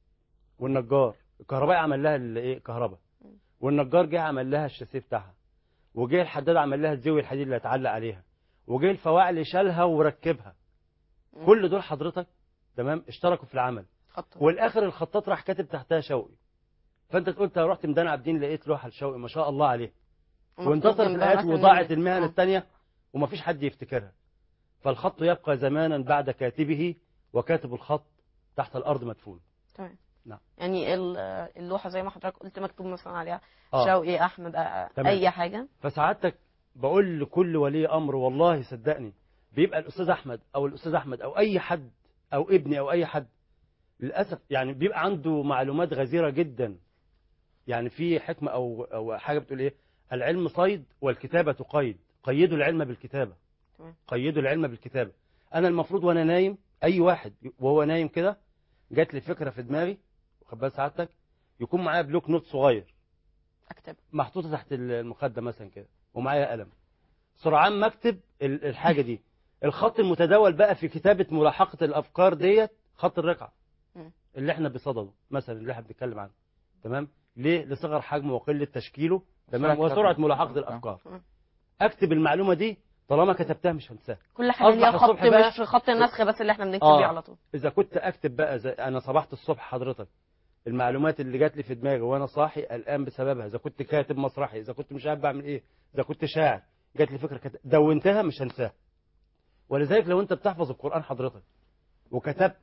والنجار الكهربائي عمل لها الايه كهرباء والنجار جه عمل لها الشاسيه بتاعها وجه الحداد عمل لها الزاويه الحديد اللي هتعلق عليها وجه الفواعل شالها وركبها مم. كل دول حضرتك تمام اشتركوا في العمل خطاط والاخر الخطاط راح كاتب تحتها شوقي فانت تقول انت رحت ميدان عابدين لقيت لوحه لشوقي ما شاء الله عليه ومكتوب وانتصرت جنبها الايات مثلاً وضاعت إن- المهن آه. الثانيه ومفيش حد يفتكرها فالخط يبقى زمانا بعد كاتبه وكاتب الخط تحت الارض مدفون تمام نعم. يعني ال- اللوحه زي ما حضرتك قلت مكتوب مثلا عليها آه. شوقي احمد آه، تمام. اي حاجه فسعادتك بقول لكل ولي امر والله صدقني بيبقى الاستاذ احمد او الاستاذ احمد او اي حد او ابني او اي حد للاسف يعني بيبقى عنده معلومات غزيره جدا يعني في حكمه او او حاجه بتقول ايه العلم صيد والكتابه قيد قيدوا العلم بالكتابه تمام. قيدوا العلم بالكتابه انا المفروض وانا نايم اي واحد وهو نايم كده جات لي فكره في دماغي واخد بال سعادتك يكون معايا بلوك نوت صغير اكتب محطوطه تحت المخده مثلا كده ومعايا قلم سرعان ما اكتب ال- الحاجه دي الخط المتداول بقى في كتابه ملاحقه الافكار ديت خط الرقعه مم. اللي احنا بصدده مثلا اللي احنا بنتكلم عنه تمام ليه لصغر حجمه وقله تشكيله تمام سرعة وسرعه كتابة. ملاحقه آه. الافكار مم. eكتب المعلومه دي طالما كتبتها مش هنساها كل حاجه أصبح ليها خط الصبح بقى- مش خط النسخ بس اللي احنا بنكتب آه. بيه على طول اذا كنت اكتب بقى زي انا صبحت الصبح حضرتك المعلومات اللي جات لي في دماغي وانا صاحي قلقان بسببها اذا كنت كاتب مسرحي اذا كنت مش عارف بعمل ايه اذا كنت شاعر جات لي فكره كت... دونتها مش هنساها ولذلك لو انت بتحفظ القران حضرتك وكتبت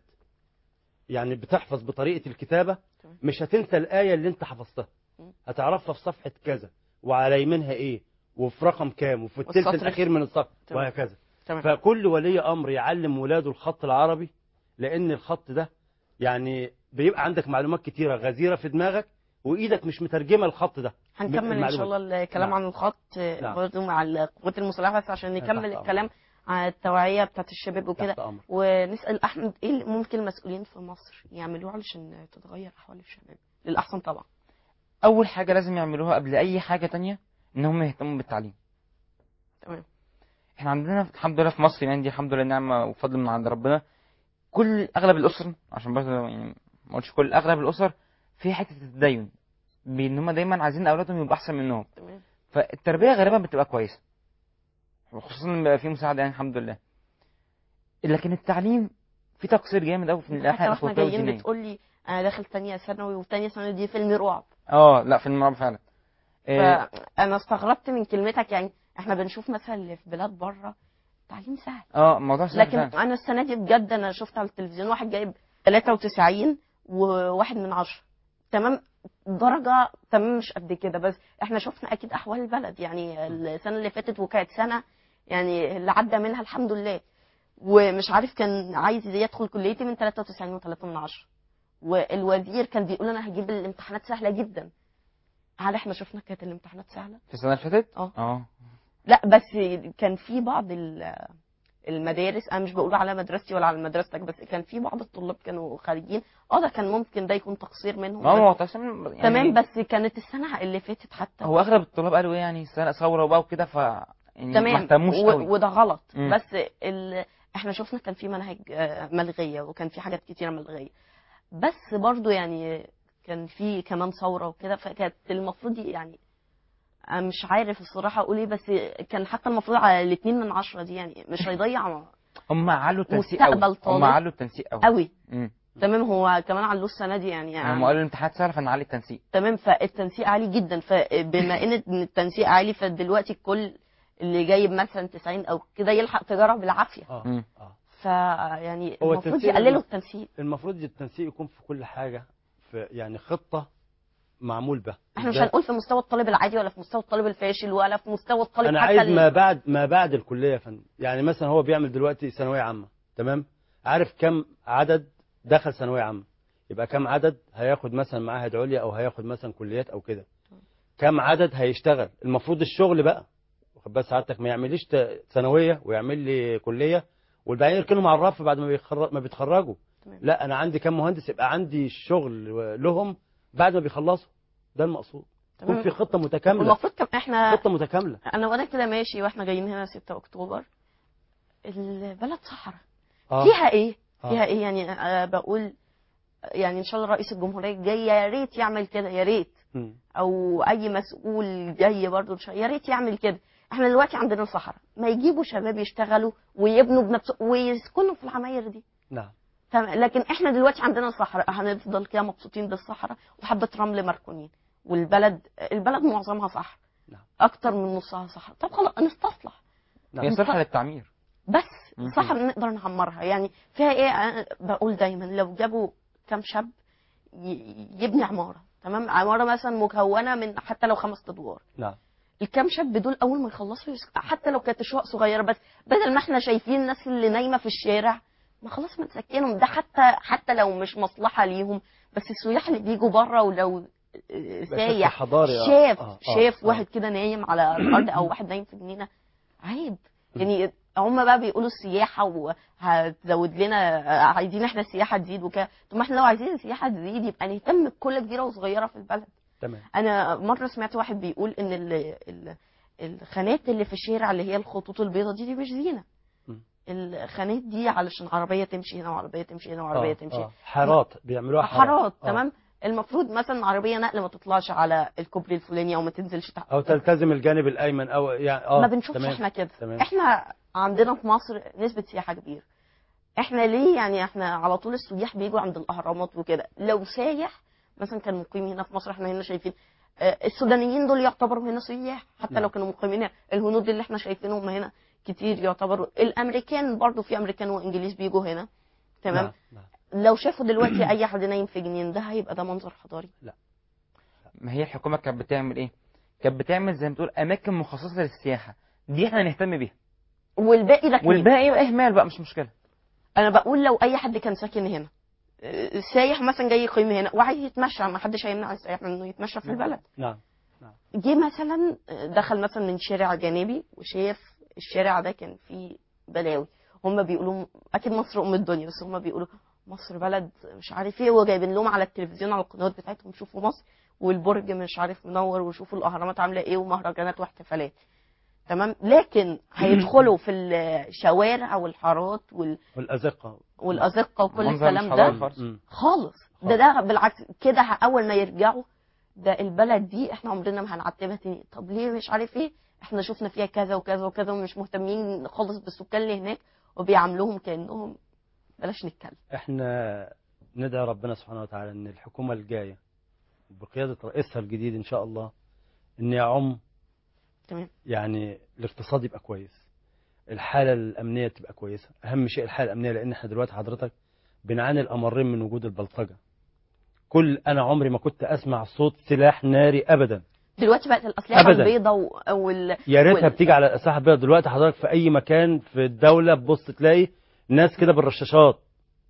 يعني بتحفظ بطريقه الكتابه تمام. مش هتنسى الايه اللي انت حفظتها مم. هتعرفها في صفحه كذا وعلى يمينها ايه وفي رقم كام وفي الثلث والسطر. الاخير من الصف تمام. وهكذا تمام فكل ولي امر يعلم ولاده الخط العربي لان الخط ده يعني بيبقى عندك معلومات كتيره غزيره في دماغك وايدك مش مترجمه الخط ده هنكمل ان المعلومات. شاء الله الكلام نعم. عن الخط نعم. برضه مع القوات المسلحه بس عشان نكمل تحت أمر. الكلام عن التوعيه بتاعت الشباب وكده تحت امر ونسال احمد ايه اللي ممكن المسؤولين في مصر يعملوه علشان تتغير احوال الشباب للاحسن طبعا اول حاجه لازم يعملوها قبل اي حاجه تانية ان هم يهتموا بالتعليم تمام احنا عندنا الحمد لله في مصر يعني دي الحمد لله نعمه وفضل من عند ربنا كل اغلب الاسر عشان برضه يعني ما اقولش كل اغلب الاسر في حته التدين بان هم دايما عايزين اولادهم يبقوا احسن منهم تمام فالتربيه غالبا بتبقى كويسه وخصوصا لما بيبقى في مساعده يعني الحمد لله لكن التعليم في تقصير جامد قوي في الناحيه حتى واحنا الاخلاقيه جايين والدينيه بتقول لي انا داخل تانية ثانوي وتانية ثانوي دي فيلم رعب اه لا في المرض فعلا إيه، فانا استغربت من كلمتك يعني احنا بنشوف مثلا اللي في بلاد بره تعليم سهل اه موضوع سهل لكن فعلا. انا السنه دي بجد انا شفت على التلفزيون واحد جايب 93 وواحد من عشرة تمام درجة تمام مش قد كده بس احنا شفنا اكيد احوال البلد يعني السنة اللي فاتت وكانت سنة يعني اللي عدى منها الحمد لله ومش عارف كان عايز يدخل كليتي من 93 و3 من عشرة والوزير كان بيقول انا هجيب الامتحانات سهلة جدا هل احنا شفنا كانت الامتحانات سهلة؟ في السنه اللي فاتت اه. اه لا بس كان في بعض ال- المدارس انا مش بقول على مدرستي ولا على مدرستك بس كان في بعض الطلاب كانوا خارجين اه ده كان ممكن ده يكون تقصير منهم ما هو بس- تقسيم يعني تمام بس كانت السنه اللي فاتت حتى هو اغلب الطلاب قالوا ايه يعني سنه ثوره وبقى وكده ف يعني ما تمام اهتموش و- قوي وده غلط مم. بس ال... احنا شفنا كان في مناهج آه، ملغيه وكان في حاجات كتيره ملغيه بس برضو يعني كان في كمان ثوره وكده فكانت المفروض يعني أنا مش عارف الصراحه اقول ايه بس كان حتى المفروض على الاثنين من عشرة دي يعني مش هيضيع هم علوا التنسيق قوي مستقبل طالب هم علوا التنسيق قوي قوي امم تمام هو كمان علوه السنه دي يعني, يعني هم يعني قالوا الامتحانات سهله فنعلي التنسيق تمام فالتنسيق عالي جدا فبما ان إن التنسيق عالي فدلوقتي الكل اللي جايب مثلا 90 او كده يلحق تجاره بالعافيه اه مم. اه فيعني هو المفروض التنسيق يقللوا التنسيق المفروض التنسيق يكون في كل حاجه في يعني خطه معمول بها احنا مش إزاي؟ هنقول في مستوى الطالب العادي ولا في مستوى الطالب الفاشل ولا في مستوى الطالب انا حتى عايز ال- ما بعد ما بعد الكليه يا فندم يعني مثلا هو بيعمل دلوقتي ثانويه عامه تمام عارف كم عدد دخل ثانويه عامه يبقى كم عدد هياخد مثلا معاهد عليا او هياخد مثلا كليات او كده كم عدد هيشتغل المفروض الشغل بقى واخد بال سعادتك ما يعمليش ت- ثانويه ويعمل لي كليه والباقيين يركنهم على الرف بعد ما بيخرج ما بيتخرجوا تمام. لا انا عندي كم مهندس يبقى عندي شغل لهم بعد ما بيخلصوا ده المقصود يكون تمام. في خطه متكامله المفروض كم احنا خطه متكامله انا وانا كده ماشي واحنا جايين هنا 6 اكتوبر البلد صحراء اه فيها ايه آه. فيها ايه يعني أه بقول يعني ان شاء الله رئيس الجمهوريه الجاي يا ريت يعمل كده يا ريت مم. او اي مسؤول جاي برضه إن شاء- يا ريت يعمل كده احنا دلوقتي عندنا صحراء ما يجيبوا شباب يشتغلوا ويبنوا بنفسهم ويسكنوا في العماير دي نعم تمام لكن احنا دلوقتي عندنا صحراء هنفضل كده مبسوطين بالصحراء وحبه رمل مركونين والبلد البلد معظمها صحراء نعم. اكتر من نصها صحراء طب خلاص نستصلح نعم. هي صالحه للتعمير بس مم. الصحراء نقدر نعمرها يعني فيها ايه أنا بقول دايما لو جابوا كام شاب ي- يبني عماره تمام عماره مثلا مكونه من حتى لو خمس ادوار نعم الكام شاب دول اول ما يخلصوا يسك... حتى لو كانت شقق صغيره بس بدل ما احنا شايفين الناس اللي نايمه في الشارع ما خلاص ما نسكنهم ده حتى حتى لو مش مصلحه ليهم بس السياح اللي بيجوا بره ولو آه، سايح حضاري آه. شاف آه. آه. شاف آه. واحد كده نايم على الارض او واحد نايم في جنينه عيب يعني هم بقى بيقولوا السياحه وهتزود لنا عايزين احنا السياحه تزيد وكده طب ما احنا لو عايزين السياحه تزيد يبقى نهتم بكل كبيره وصغيره في البلد تمام انا مره سمعت واحد بيقول ان ال ال الخانات اللي في الشارع اللي هي الخطوط البيضاء دي, دي مش زينه مم. الخانات دي علشان عربيه تمشي هنا وعربيه تمشي هنا وعربيه آه. تمشي آه. حارات بيعملوها حارات آه. تمام المفروض مثلا عربيه نقل ما تطلعش على الكوبري الفلاني او ما تنزلش تحت او تلتزم الجانب الايمن او يعني اه ما بنشوفش تمام. احنا كده تمام. احنا عندنا في مصر نسبه سياحه كبيره احنا ليه يعني احنا على طول السياح بيجوا عند الاهرامات وكده لو سايح مثلا كان مقيم هنا في مصر احنا هنا شايفين آه، السودانيين دول يعتبروا هنا سياح حتى نعم. لو كانوا مقيمين هنا. الهنود اللي احنا شايفينهم هنا كتير يعتبروا الامريكان برضو في امريكان وانجليز بيجوا هنا تمام نعم. نعم. لو شافوا دلوقتي اي حد نايم في جنين ده هيبقى ده منظر حضاري ما هي الحكومه كانت بتعمل ايه كانت بتعمل زي ما تقول اماكن مخصصه للسياحه دي احنا نهتم بيها والباقي راكنين والباقي بقى اهمال بقى مش مشكله انا بقول لو اي حد كان ساكن هنا آه، سايح مثلا جاي يقيم هنا وعايز يتمشى ما حدش هيمنع السايح من انه يتمشى في البلد نعم جه مثلا دخل مثلا من شارع جانبي وشاف الشارع ده كان فيه بلاوي هم بيقولوا اكيد مصر ام الدنيا بس هم بيقولوا مصر بلد مش عارف ايه وجايبين لهم على التلفزيون على القنوات بتاعتهم شوفوا مصر والبرج مش عارف منور وشوفوا الاهرامات عامله ايه ومهرجانات واحتفالات تمام لكن هيدخلوا في الشوارع والحارات وال... والازقه والازقه وكل منظر مش الكلام حضاري ده خالص. مم. خالص ده ده بالعكس كده ه- اول ما يرجعوا ده البلد دي احنا عمرنا ما هنعتبها تاني طب ليه مش عارف ايه احنا شفنا فيها كذا وكذا وكذا ومش مهتمين خالص بالسكان اللي هناك وبيعاملوهم كانهم بلاش نتكلم احنا ندعي ربنا سبحانه وتعالى ان الحكومه الجايه بقياده رئيسها الجديد ان شاء الله ان يعم تمام يعني الاقتصاد يبقى كويس الحاله الامنيه تبقى كويسه اهم شيء الحاله الامنيه لان احنا دلوقتي حضرتك بنعاني الامرين من وجود البلطجه كل انا عمري ما كنت اسمع صوت سلاح ناري ابدا دلوقتي بقت الاسلحه أبداً. البيضاء وال يا ريتها وال- بتيجي على الاسلحه البيضاء دلوقتي حضرتك في اي مكان في الدوله تبص تلاقي ناس كده بالرشاشات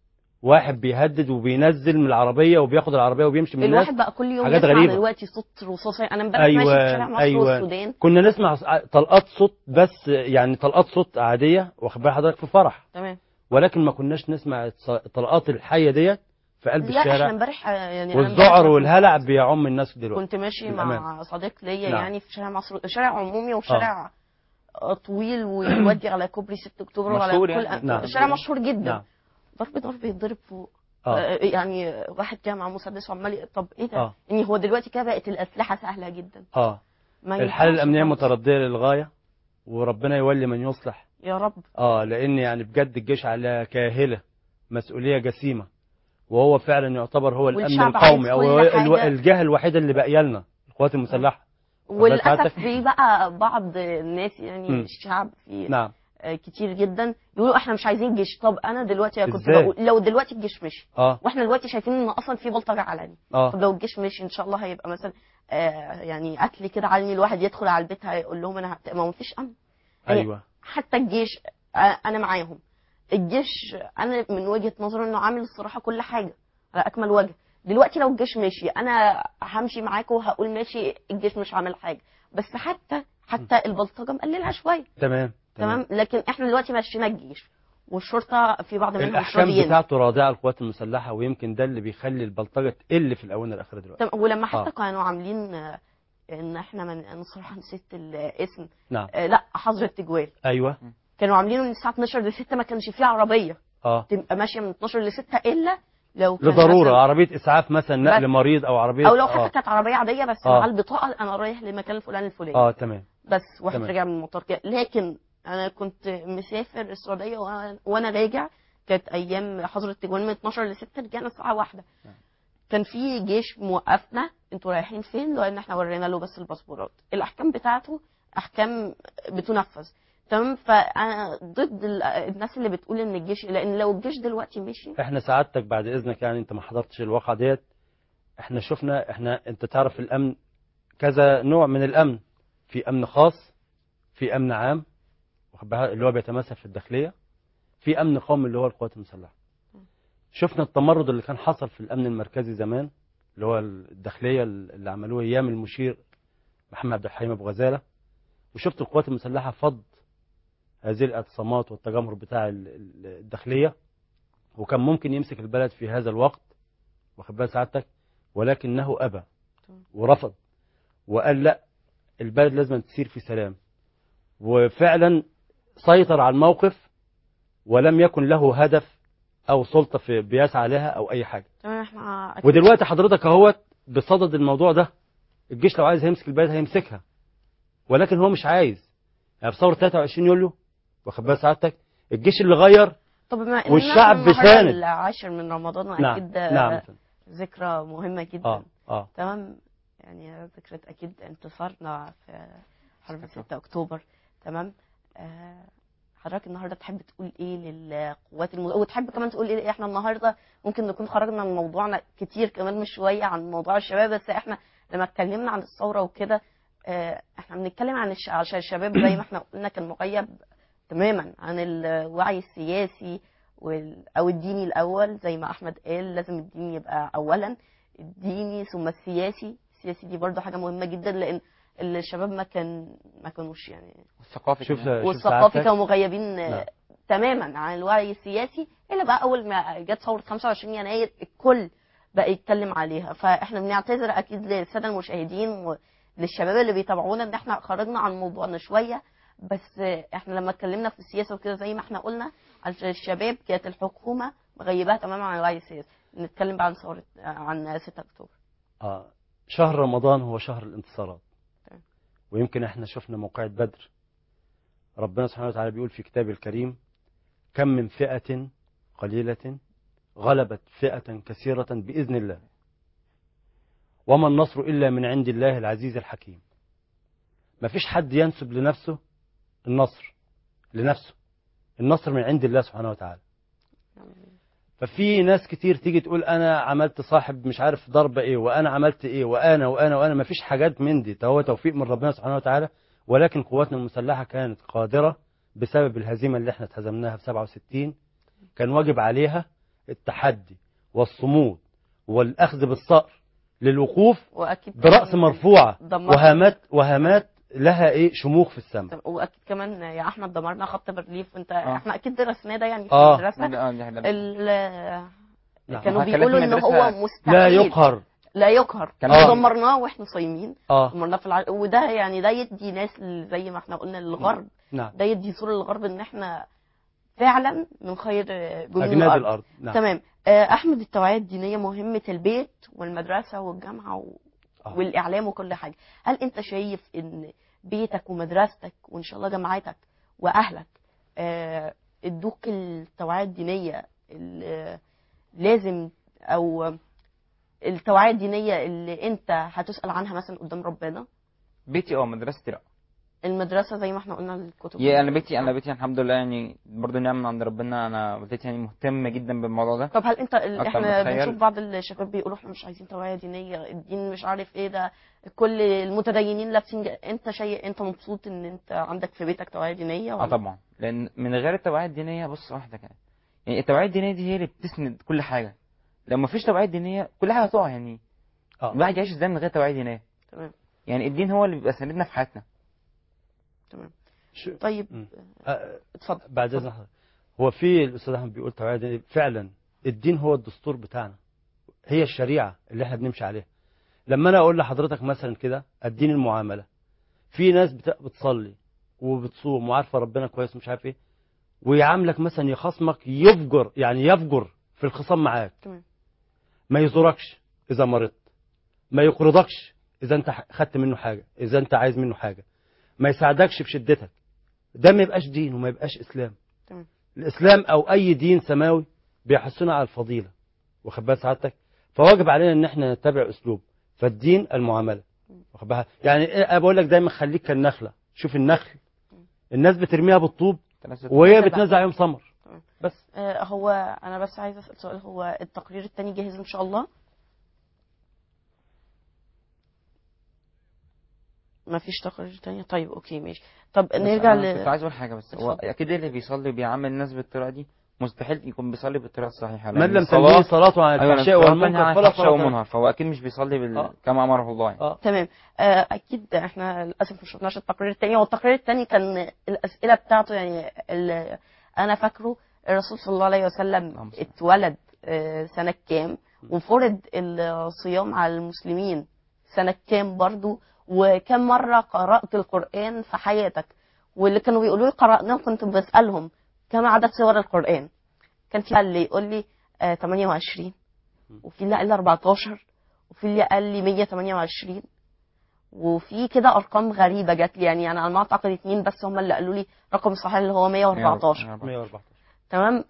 واحد بيهدد وبينزل من العربيه وبياخد العربيه وبيمشي من الناس الواحد بقى كل يوم حاجات يسمع غريبة. دلوقتي صوت رصاصي انا امبارح ماشي في شارع ايوه مصر ايوه والسودان كنا نسمع طلقات صوت بس يعني طلقات صوت عاديه واخد بال حضرتك في فرح تمام ولكن ما كناش نسمع الطلقات الحيه ديت في قلب لا احنا الشارع امبارح آه، يعني أنا والذعر امبارح والهلع بيعم الناس دلوقتي كنت ماشي مع بالأمان. صديق ليا نعم. يعني في شارع مصر شارع عمومي وشارع آه، طويل ويودي على كوبري 6 اكتوبر وعلى مشهور كل يعني. نعم. شارع مشهور جدا نعم ضرب ضرب يتضرب فوق اه آه، يعني واحد جاي مع مسدس وعمال ي- طب ايه ده؟ اه يعني هو دلوقتي كده بقت الاسلحه سهله جدا اه ما الحاله ينفعش الامنيه خالص. مترديه للغايه وربنا يولي من يصلح يا رب اه لان يعني بجد الجيش على كاهله مسؤوليه جسيمه وهو فعلا يعتبر هو الامن والشعب القومي عايز او كل هو الو- حاجة. الجهه الوحيده اللي باقيه لنا القوات المسلحه وللاسف ساعتك؟ في بقى بعض الناس يعني مم. الشعب في نعم آه، كتير جدا يقولوا احنا مش عايزين جيش طب انا دلوقتي كنت إزاي؟ بقول لو دلوقتي الجيش مشي اه واحنا دلوقتي شايفين ان اصلا في بلطجه علني اه طب لو الجيش مشي ان شاء الله هيبقى مثلا آه يعني قتل كده علني الواحد يدخل على البيت هيقول لهم انا هت... ما هو مفيش امن يعني ايوه حتى الجيش آه انا معاهم الجيش انا من وجهه نظري انه عامل الصراحه كل حاجه على اكمل وجه دلوقتي لو الجيش مشي انا همشي معاكم وهقول ماشي الجيش مش عامل حاجه بس حتى حتى البلطجه مقللها شويه تمام تمام لكن احنا دلوقتي مشينا الجيش والشرطه في بعض منهم مش الاحكام راضيين بتاعته راضعه القوات المسلحه ويمكن ده اللي بيخلي البلطجه تقل في الاونه الاخيره دلوقتي تمام ولما حتى آه. كانوا عاملين آه، ان احنا من انا صراحه نسيت الاسم نعم آه، لا حظر التجوال ايوه كانوا عاملينه من الساعه 12 ل 6 ما كانش فيه عربيه اه تبقى ماشيه من 12 ل 6 الا لو كان لضروره مثلاً- عربيه اسعاف مثلا نقل بس- مريض او عربيه او لو حتى اه, كانت عربيه عاديه بس آه. مع البطاقه انا رايح لمكان الفلاني الفلاني آه تمام بس واحد تمام. رجع من المطار كده لكن انا كنت مسافر السعوديه وأنا- وانا راجع كانت ايام حظر التجوال من 12 ل 6 رجعنا الساعه واحدة نعم. كان في جيش موقفنا انتوا رايحين فين لان احنا ورينا له بس الباسبورات الاحكام بتاعته احكام بتنفذ تمام فانا ضد ال- الناس اللي بتقول ان الجيش لان لو الجيش دلوقتي مشي احنا سعادتك بعد اذنك يعني انت ما حضرتش الواقعه ديت احنا شفنا احنا انت تعرف الامن كذا نوع من الامن في امن خاص في امن عام واخد بالك؟ اللي هو بيتمثل في الداخليه في امن قومي اللي هو القوات المسلحه شفنا التمرد اللي كان حصل في الامن المركزي زمان اللي هو الداخليه اللي عملوه ايام المشير محمد عبد الحليم ابو غزاله وشفت القوات المسلحه فض هذه الاعتصامات والتجمهر بتاع ال- ال- الداخليه وكان ممكن يمسك البلد في هذا الوقت واخد بال سعادتك ولكنه ابى ورفض وقال لا البلد لازم تسير في سلام وفعلا سيطر على الموقف ولم يكن له هدف او سلطه في بيسعى لها او اي حاجه تمام احنا أكيد ودلوقتي حضرتك اهوت بصدد الموضوع ده الجيش لو عايز هيمسك البلد هيمسكها ولكن هو مش عايز يعني في ثوره 23 يوليو واخد بال سعادتك الجيش اللي غير طب بما إننا والشعب إحنا النهاردة ساند. العاشر من رمضان نعم واكيد نعم ذكرى مهمه جدا اه اه تمام يعني ذكرى اكيد انتصارنا في حرب 6 اكتوبر تمام آه، حضرتك النهارده تحب تقول ايه للقوات الم... وتحب كمان تقول ايه احنا النهارده ممكن نكون خرجنا من موضوعنا كتير كمان مش شويه عن موضوع الشباب بس احنا لما اتكلمنا عن الثوره وكده آه، احنا بنتكلم عن الش... عشان الشباب زي ما احنا قلنا كان مغيب تماما عن الوعي السياسي وال... او الديني الاول زي ما احمد قال لازم الدين يبقى اولا الديني ثم السياسي السياسي دي برضو حاجه مهمه جدا لان الشباب ما كان ما كانوش يعني والثقافي شوف كمان. شوف والثقافي سعادتك كانوا مغيبين نعم. آه، تماما عن الوعي السياسي الا بقى اول ما جت ثوره 25 يناير الكل بقى يتكلم عليها فاحنا بنعتذر اكيد للساده المشاهدين وللشباب اللي بيتابعونا ان احنا خرجنا عن موضوعنا شويه بس آه، احنا لما اتكلمنا في السياسه وكده زي ما احنا قلنا عشان الشباب كانت الحكومه مغيباها تماما عن الوعي السياسي نتكلم بقى عن ثوره آه، عن 6 اكتوبر آه. شهر رمضان هو شهر الانتصارات تمام. ويمكن احنا شفنا موقعة بدر ربنا سبحانه وتعالى بيقول في كتابه الكريم كم من فئة قليلة غلبت فئة كثيرة بإذن الله وما النصر إلا من عند الله العزيز الحكيم ما فيش حد ينسب لنفسه النصر لنفسه النصر من عند الله سبحانه وتعالى ففي ناس كتير تيجي تقول انا عملت صاحب مش عارف ضربه ايه وانا عملت ايه وانا وانا وانا ما فيش حاجات من دي ده هو توفيق من ربنا سبحانه وتعالى ولكن قواتنا المسلحه كانت قادره بسبب الهزيمه اللي احنا اتهزمناها في 67 كان واجب عليها التحدي والصمود والاخذ بالصقر للوقوف واكيد براس كمان مرفوعه دمرنا- وهامات وهامات لها ايه شموخ في السماء واكيد كمان يا احمد دمرنا خط بارليف وانت آه. احنا اكيد درسناه ده يعني في آه. المدرسه اه دي حاجة. ال- نعم. كانوا ما كان بيقولوا لازم ان هو المدرسة مستحيل لا يقهر لا يقهر كان كانوا آه. دمرناه واحنا صايمين اه دمرناه في الع... وده يعني ده يدي ناس ل- زي ما احنا قلنا للغرب نعم ده يدي صوره للغرب ان احنا فعلا من خير جنود اجناد الارض الارض نعم تمام آه، احمد التوعيه الدينيه مهمه البيت والمدرسه والجامعه و... آه. والاعلام وكل حاجه هل انت شايف ان بيتك ومدرستك وان شاء الله جامعتك واهلك آه، ادوك التوعيه الدينيه اللي لازم او التوعيه الدينيه اللي انت هتسال عنها مثلا قدام ربنا بيتي اه مدرستي لا المدرسه زي ما احنا قلنا الكتب يا انا بيتي انا بيتي الحمد لله يعني برضه نعمه من عند ربنا انا والدتي يعني مهتمه جدا بالموضوع ده طب هل انت ال- أكتر احنا متخيل. بنشوف بعض الشباب بيقولوا احنا مش عايزين توعيه دينيه الدين مش عارف ايه ده كل المتدينين لابسين ج- انت شيء انت مبسوط ان انت عندك في بيتك توعيه دينيه اه ولا طبعا لان من غير التوعيه الدينيه بص واحده كمان يعني التوعيه الدينيه دي هي اللي بتسند كل حاجه لو ما فيش توعيه دينيه كل حاجه هتقع يعني اه الواحد يعيش ازاي من غير توعيه دينيه تمام يعني الدين هو اللي بيبقى سندنا في حياتنا تمام شو- طيب مم. آه، اتفضل بعد اذن حضرتك هو في الاستاذ احمد بيقول توعيه دينية. فعلا الدين هو الدستور بتاعنا هي الشريعه اللي احنا بنمشي عليها لما انا اقول لحضرتك مثلا كده الدين المعامله في ناس بت- بتصلي وبتصوم وعارفه ربنا كويس ومش عارف ايه ويعاملك مثلا يخصمك يفجر يعني يفجر في الخصام معاك تمام ما يزوركش اذا مرضت ما يقرضكش اذا انت خدت منه حاجه اذا انت عايز منه حاجه ما يساعدكش في شدتك ده ما يبقاش دين وما يبقاش اسلام تمام. الاسلام او اي دين سماوي بيحثنا على الفضيله واخد بال سعادتك فواجب علينا ان احنا نتبع اسلوب فالدين المعامله واخد بالها يعني إيه أنا بقول لك دايما خليك كالنخله شوف النخل الناس بترميها بالطوب تناسب- وهي تمام. بتنزع يوم سمر تمام. بس آه هو انا بس عايزه اسال سؤال هو التقرير التاني جاهز ان شاء الله ما فيش تقرير تاني طيب اوكي ماشي طب بس نرجع أنا ل كنت عايز اقول حاجه بس هو اتفضل. اكيد اللي بيصلي وبيعامل الناس بالطريقه دي مستحيل يكون بيصلي بالطريقه الصحيحه من لأن لم الصلاة- تنتهي صلاته عن ايوه الفحشاء الصلاة والمنكر تنهى عن فلا الفحشاء صلاة له. والمنكر فهو اكيد مش بيصلي بال... آه. كما امره الله يعني اه تمام آه، اكيد احنا للاسف مش شفناش التقرير الثاني هو التقرير الثاني كان الاسئله بتاعته يعني ال- انا فاكره الرسول صلى الله عليه وسلم اللهم صل. اتولد آه، سنه كام وفرض الصيام على المسلمين سنه كام برضو وكم مره قرات القران في حياتك واللي كانوا بيقولوا لي قراناه كنت بسالهم كم عدد سور القران كان في اللي يقول لي آه، 28 وفي اللي قال لي 14 وفي اللي قال لي 128 وفي كده ارقام غريبه جات لي يعني انا على ما اعتقد اتنين بس هم اللي قالوا لي رقم الصحيح اللي هو 114 114 تمام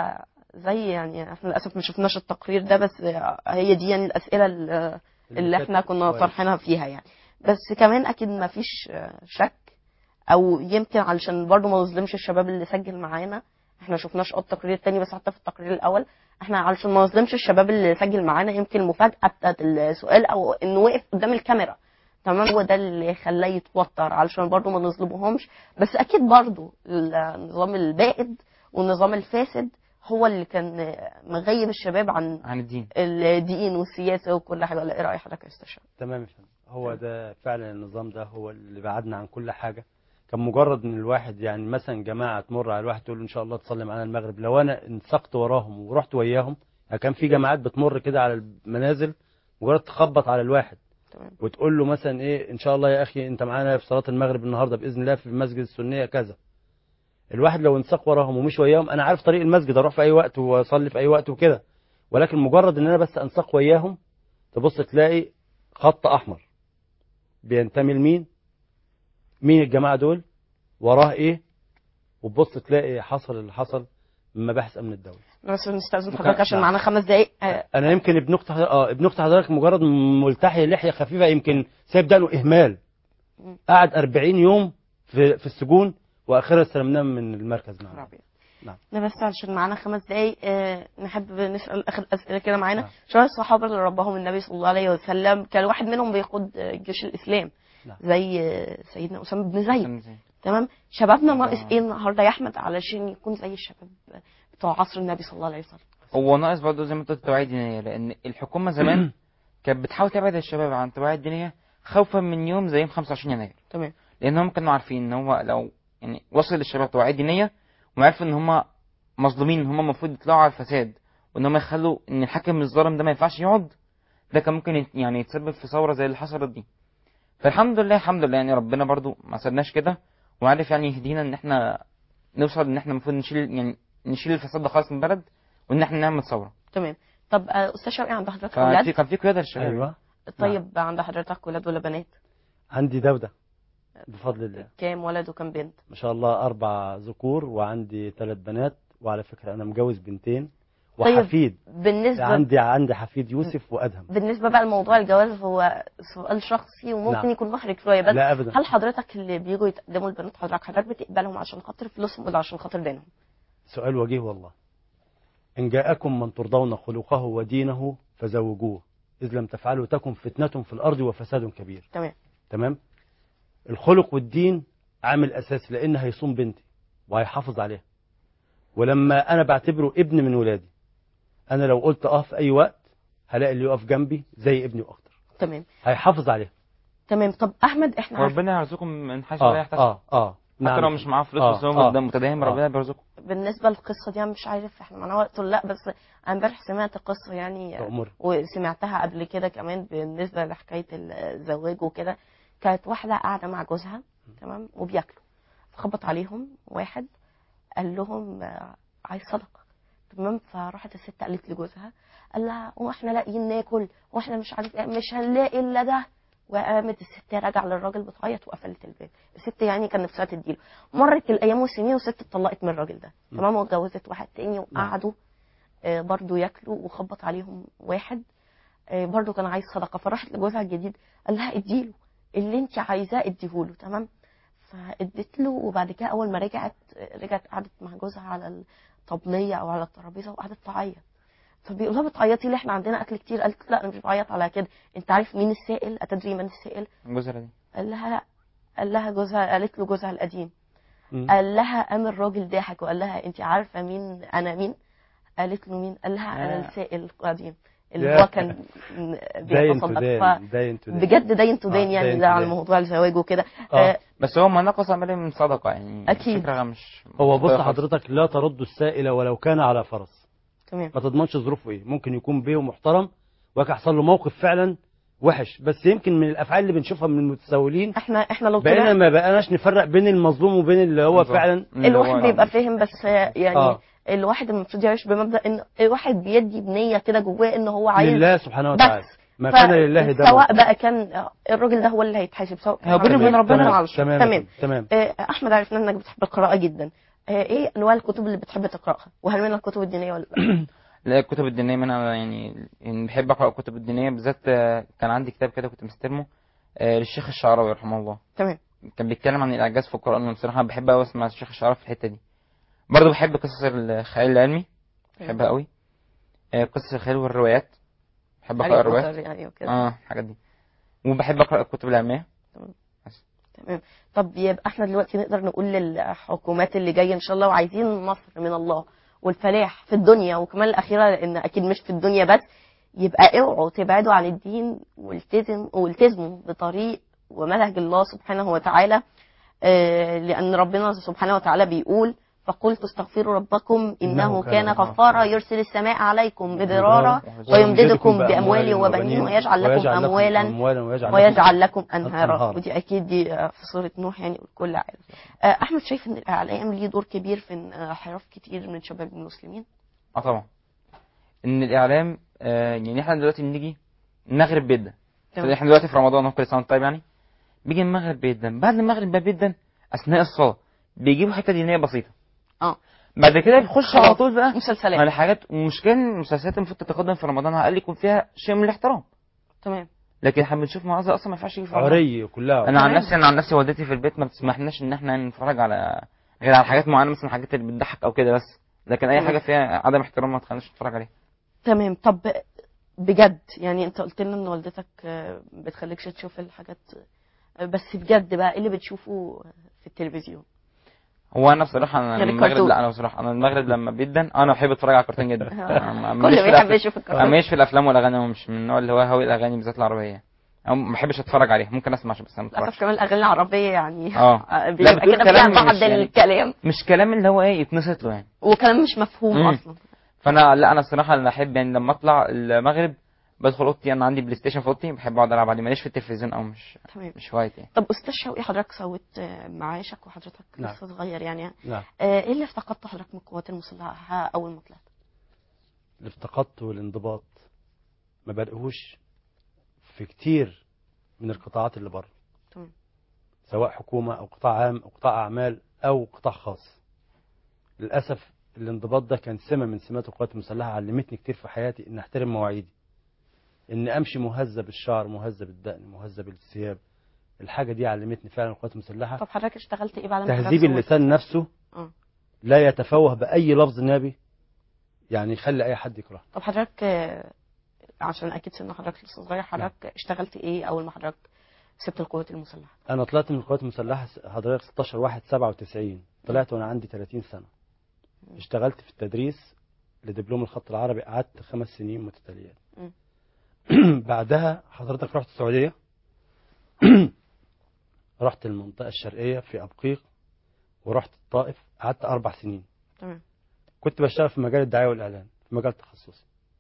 فزي يعني احنا للاسف ما شفناش التقرير ده بس هي دي يعني الاسئله اللي اللي احنا كنا كويس. طرحينها فيها يعني بس كمان اكيد ما فيش شك او يمكن علشان برضو ما نظلمش الشباب اللي سجل معانا احنا ما شفناش اه التقرير التاني بس حتى في التقرير الاول احنا علشان ما نظلمش الشباب اللي سجل معانا يمكن المفاجاه بتاعت السؤال او انه وقف قدام الكاميرا تمام هو ده اللي خلاه يتوتر علشان برضو ما نظلمهمش بس اكيد برضو النظام البائد والنظام الفاسد هو اللي كان مغيب الشباب عن عن الدين الدين والسياسه وكل حاجه ولا ايه راي حضرتك يا استاذ شرف؟ تمام يا فندم هو ده فعلا النظام ده هو اللي بعدنا عن كل حاجه كان مجرد ان الواحد يعني مثلا جماعه تمر على الواحد تقول له ان شاء الله تصلي معانا المغرب لو انا انسقت وراهم ورحت وياهم يعني كان في جماعات بتمر كده على المنازل مجرد تخبط على الواحد تمام وتقول له مثلا ايه ان شاء الله يا اخي انت معانا في صلاه المغرب النهارده باذن الله في المسجد السنيه كذا الواحد لو انساق وراهم ومش وياهم انا عارف طريق المسجد اروح في اي وقت واصلي في اي وقت وكده ولكن مجرد ان انا بس انساق وياهم تبص تلاقي خط احمر بينتمي لمين مين الجماعه دول وراه ايه وتبص تلاقي حصل اللي حصل من مباحث امن الدوله بس نستأذن ممكن- حضرتك عشان نعم. معانا خمس دقايق آه، انا يمكن ابن اخت حضرتك اه ابن اخت حضرتك مجرد ملتحي لحيه خفيفه يمكن سايب دقنه اهمال مم. قعد 40 يوم في في السجون واخيرا استلمناه من المركز نهار معنا أبيض. نعم. ده بس علشان معانا خمس دقايق آه، نحب نسأل آخر أسئلة كده معانا نعم. شوية الصحابة اللي ربهم النبي صلى الله عليه وسلم كان واحد منهم بيقود آه، جيش الإسلام نعم. زي آه، سيدنا أسامة بن زيد عشان زي- تمام شبابنا ناقص آه. ايه النهارده يا احمد علشان يكون زي الشباب بتوع عصر النبي صلى الله عليه وسلم هو ناقص برضه زي ما انت قلت توعية دينية لأن الحكومة زمان كانت بتحاول تبعد الشباب عن التوعية الدينية خوفا من يوم زي يوم 25 يناير تمام لأن هم كانوا عارفين إن هو لو يعني وصل للشباب توعية دينية وعرفوا إن هم مظلومين إن هم المفروض يطلعوا على الفساد وإن هم يخلوا إن الحاكم الظالم ده ما ينفعش يقعد ده كان ممكن يت- يعني يتسبب في ثورة زي اللي حصلت دي فالحمد لله الحمد لله يعني ربنا برضو ما سابناش كده وعارف يعني يهدينا إن إحنا نوصل إن إحنا المفروض نشيل يعني نشيل الفساد ده خالص من البلد وإن إحنا نعمل ثورة تمام طب آه، استاذ شوقي عند حضرتك فكان في اولاد كان في قيادة للشباب ايوه طيب عند حضرتك ولاد ولا بنات عندي دوده بفضل الله كام ولد وكام بنت ما شاء الله اربع ذكور وعندي ثلاث بنات وعلى فكره انا مجوز بنتين طيب، وحفيد بالنسبه عندي عندي حفيد يوسف وادهم بالنسبه بقى لموضوع الجواز هو سؤال شخصي وممكن نعم. يكون محرج شويه بس لا ابدا هل حضرتك اللي بيجوا يتقدموا لبنات حضرتك حضرتك بتقبلهم عشان خاطر فلوسهم ولا عشان خاطر دينهم سؤال وجيه والله إن جاءكم من ترضون خلقه ودينه فزوجوه إذ لم تفعلوا تكن فتنة في الأرض وفساد كبير تمام تمام الخلق والدين عامل أساسي لأن هيصوم بنتي وهيحافظ عليها ولما أنا بعتبره ابن من ولادي أنا لو قلت أه في أي وقت هلاقي اللي يقف جنبي زي ابني وأكتر تمام هيحافظ عليها تمام طب احمد احنا عارفين وربنا يرزقكم من حيث لا اه يحتسب اه اه حتى لو مش معاه فلوس آه، بس هو آه. قدام متدين آه. ربنا بيرزقه بالنسبه للقصه دي انا مش عارف احنا معانا وقت ولا لا بس انا امبارح سمعت قصه يعني تأمر وسمعتها قبل كده كمان بالنسبه لحكايه الزواج وكده كانت واحده قاعده مع جوزها تمام وبياكلوا فخبط عليهم واحد قال لهم آه، عايز صدقه تمام فراحت الست قالت لجوزها قال لها هو احنا لاقيين ناكل واحنا مش عارف إيه، مش هنلاقي الا ده وقامت الست راجعه للراجل بتعيط وقفلت الباب الست يعني كان نفسها تديله مرت الايام والسنين والست اتطلقت من الراجل ده م. تمام واتجوزت واحد تاني وقعدوا آه، برضو ياكلوا وخبط عليهم واحد آه، برضو كان عايز صدقه فراحت لجوزها الجديد قال لها اديله اللي انت عايزاه اديهوله تمام فاديت له وبعد كده اول ما رجعت آه، رجعت قعدت مع جوزها على الطبليه او على الترابيزه وقعدت تعيط فبيقول لها بتعيطي ليه احنا عندنا اكل كتير قالت لا انا مش بعيط على كده انت عارف مين السائل اتدري من السائل الجزرة دي قال لها لا قال لها جوزها قالت له جوزها القديم مم. قال لها قام الراجل ضحك وقال لها انت عارفه مين انا مين قالت له مين قال لها انا آه. السائل القديم اللي يا. هو كان داين بيتصدق تدان داين تدان بجد داين تدان آه، يعني داين ده على تدان. موضوع الزواج وكده آه. آه، بس هو ما نقص عمله من صدقة يعني أكيد. الفكرة مش هو بص خالص. حضرتك لا ترد السائل ولو كان على فرس تمام ما تضمنش ظروفه ايه ممكن يكون بيه محترم ويجي يحصل له موقف فعلا وحش بس يمكن من الافعال اللي بنشوفها من المتسولين احنا احنا لو بقينا طلع ما بقناش نفرق بين المظلوم وبين اللي هو بالظبط. فعلا اللي هو الواحد بيبقى فاهم بس آه، يعني آه. الواحد المفروض يعيش بمبدا ان الواحد بيدي بنيه كده جواه ان هو عايز لله سبحانه وتعالى بس ما كان لله ده سواء بقى كان آه، الراجل ده هو اللي هيتحاسب سواء كان هو بينه على وبين البيت ربنا. ولا على الشغل. تمام تمام تمام آه، احمد عرفنا انك بتحب القراءه جدا آه، ايه انواع الكتب اللي بتحب تقراها وهل منها الكتب الدينيه ولا لا لا الكتب الدينية منها يعني يعني بحب أقرأ الكتب الدينية بالذات آه، كان عندي كتاب كده كنت مستلمه آه، للشيخ الشعراوي رحمه الله تمام كان بيتكلم عن الإعجاز في القرآن وبصراحة بحب أوي أسمع الشيخ الشعراوي في الحتة دي برضه بحب قصص الخيال العلمي بحبها قوي آه، قصص الخيال والروايات بحب أقرأ هاري الروايات بوتر يعني وكده اه الحاجات دي وبحب أقرأ الكتب العلمية تمام طب يبقى احنا دلوقتي نقدر نقول للحكومات اللي جايه ان شاء الله وعايزين النصر من الله والفلاح في الدنيا وكمان الاخيره لان اكيد مش في الدنيا بس يبقى اوعوا تبعدوا عن الدين والتزم والتزموا بطريق ومنهج الله سبحانه وتعالى آه، لان ربنا سبحانه وتعالى بيقول فقلت استغفروا ربكم انه كان غفارا يرسل السماء عليكم مدرارا ويمددكم باموال وبنين ويجعل لكم اموالا ويجعل, ويجعل لكم انهارا أنهارا. ودي اكيد دي آه، في سوره نوح يعني الكل عارف آه، احمد شايف ان الاعلام ليه دور كبير في انحراف كتير من شباب المسلمين اه طبعا ان الاعلام آه يعني احنا دلوقتي بنيجي نغرب جدا تمام. احنا دلوقتي في رمضان كل سنه وأنت طيب يعني بيجي المغرب جدا بعد المغرب بقى جدا اثناء الصلاه بيجيبوا حته دينيه بسيطه اه بعد كده بيخش على طول بقى مسلسلات على حاجات المشكله ان المسلسلات المفروض تتقدم في رمضان على الاقل يكون فيها شيء من الاحترام تمام لكن احنا بنشوف مناظر اصلا ما ينفعش يجي في رمضان. عري كلها انا عن تمام. نفسي انا عن نفسي والدتي في البيت ما بتسمحلناش ان احنا نتفرج على غير على حاجات معينه مثلا الحاجات اللي بتضحك او كده بس لكن اي تمام. حاجه فيها عدم احترام ما تخليناش نتفرج عليها تمام طب بجد يعني انت قلت لنا ان والدتك آه، بتخليكش تشوف الحاجات آه، بس بجد بقى ايه اللي بتشوفه في التلفزيون هو انا بصراحه انا غير المغرب الكرتون. لا انا بصراحه انا المغرب لما بيدن انا بحب اتفرج على الكرتون جدا أنا كل ماليش في بيحب الأف- يشوف انا الكرتون ماليش في الافلام والاغاني ومش من النوع اللي هو هاوي الاغاني بالذات العربيه او ما بحبش اتفرج عليها ممكن اسمع بس ما للاسف اتفرجش كمان الاغاني العربيه يعني اه آه، لا، بيبقى بتقول كده كلام فيها بعض مش يعني- الكلام مش كلام اللي هو ايه يتنصت له يعني وكلام مش مفهوم مم. اصلا فانا لا انا الصراحه انا احب يعني لما اطلع المغرب بدخل اوضتي انا عندي بلاي ستيشن في اوضتي بحب اقعد العب عليه ماليش في التلفزيون او مش تمام مش هوايتي يعني طب استاذ شوقي حضرتك سويت آه، معاشك وحضرتك نعم. لسه صغير يعني نعم آه، ايه اللي افتقدته حضرتك من القوات المسلحه اول ما طلعت الافتقاد والانضباط ما بلاقيهوش في كتير من القطاعات اللي بره تمام. سواء حكومة أو قطاع عام أو قطاع أعمال أو قطاع خاص للأسف الانضباط ده كان سمة من سمات القوات المسلحة علمتني كتير في حياتي إن أحترم مواعيدي إن أمشي مهذب الشعر مهذب الدقن مهذب الثياب الحاجة دي علمتني فعلا القوات المسلحة طب حضرتك اشتغلت ايه بعد ما تهذيب حضرتك اللسان نفسه آه. لا يتفوه بأي لفظ نابي يعني يخلي أي حد يكره طب حضرتك آه، عشان اكيد سن حضرتك لسه صغير حضرتك اشتغلت ايه اول ما حضرتك سبت القوات المسلحه انا طلعت من القوات المسلحه حضرتك 16 واحد 97 طلعت وانا عندي 30 سنه اشتغلت في التدريس لدبلوم الخط العربي قعدت خمس سنين متتاليات بعدها حضرتك رحت السعوديه رحت المنطقه الشرقيه في ابقيق ورحت الطائف قعدت اربع سنين تمام كنت بشتغل في مجال الدعايه والاعلان في مجال تخصصي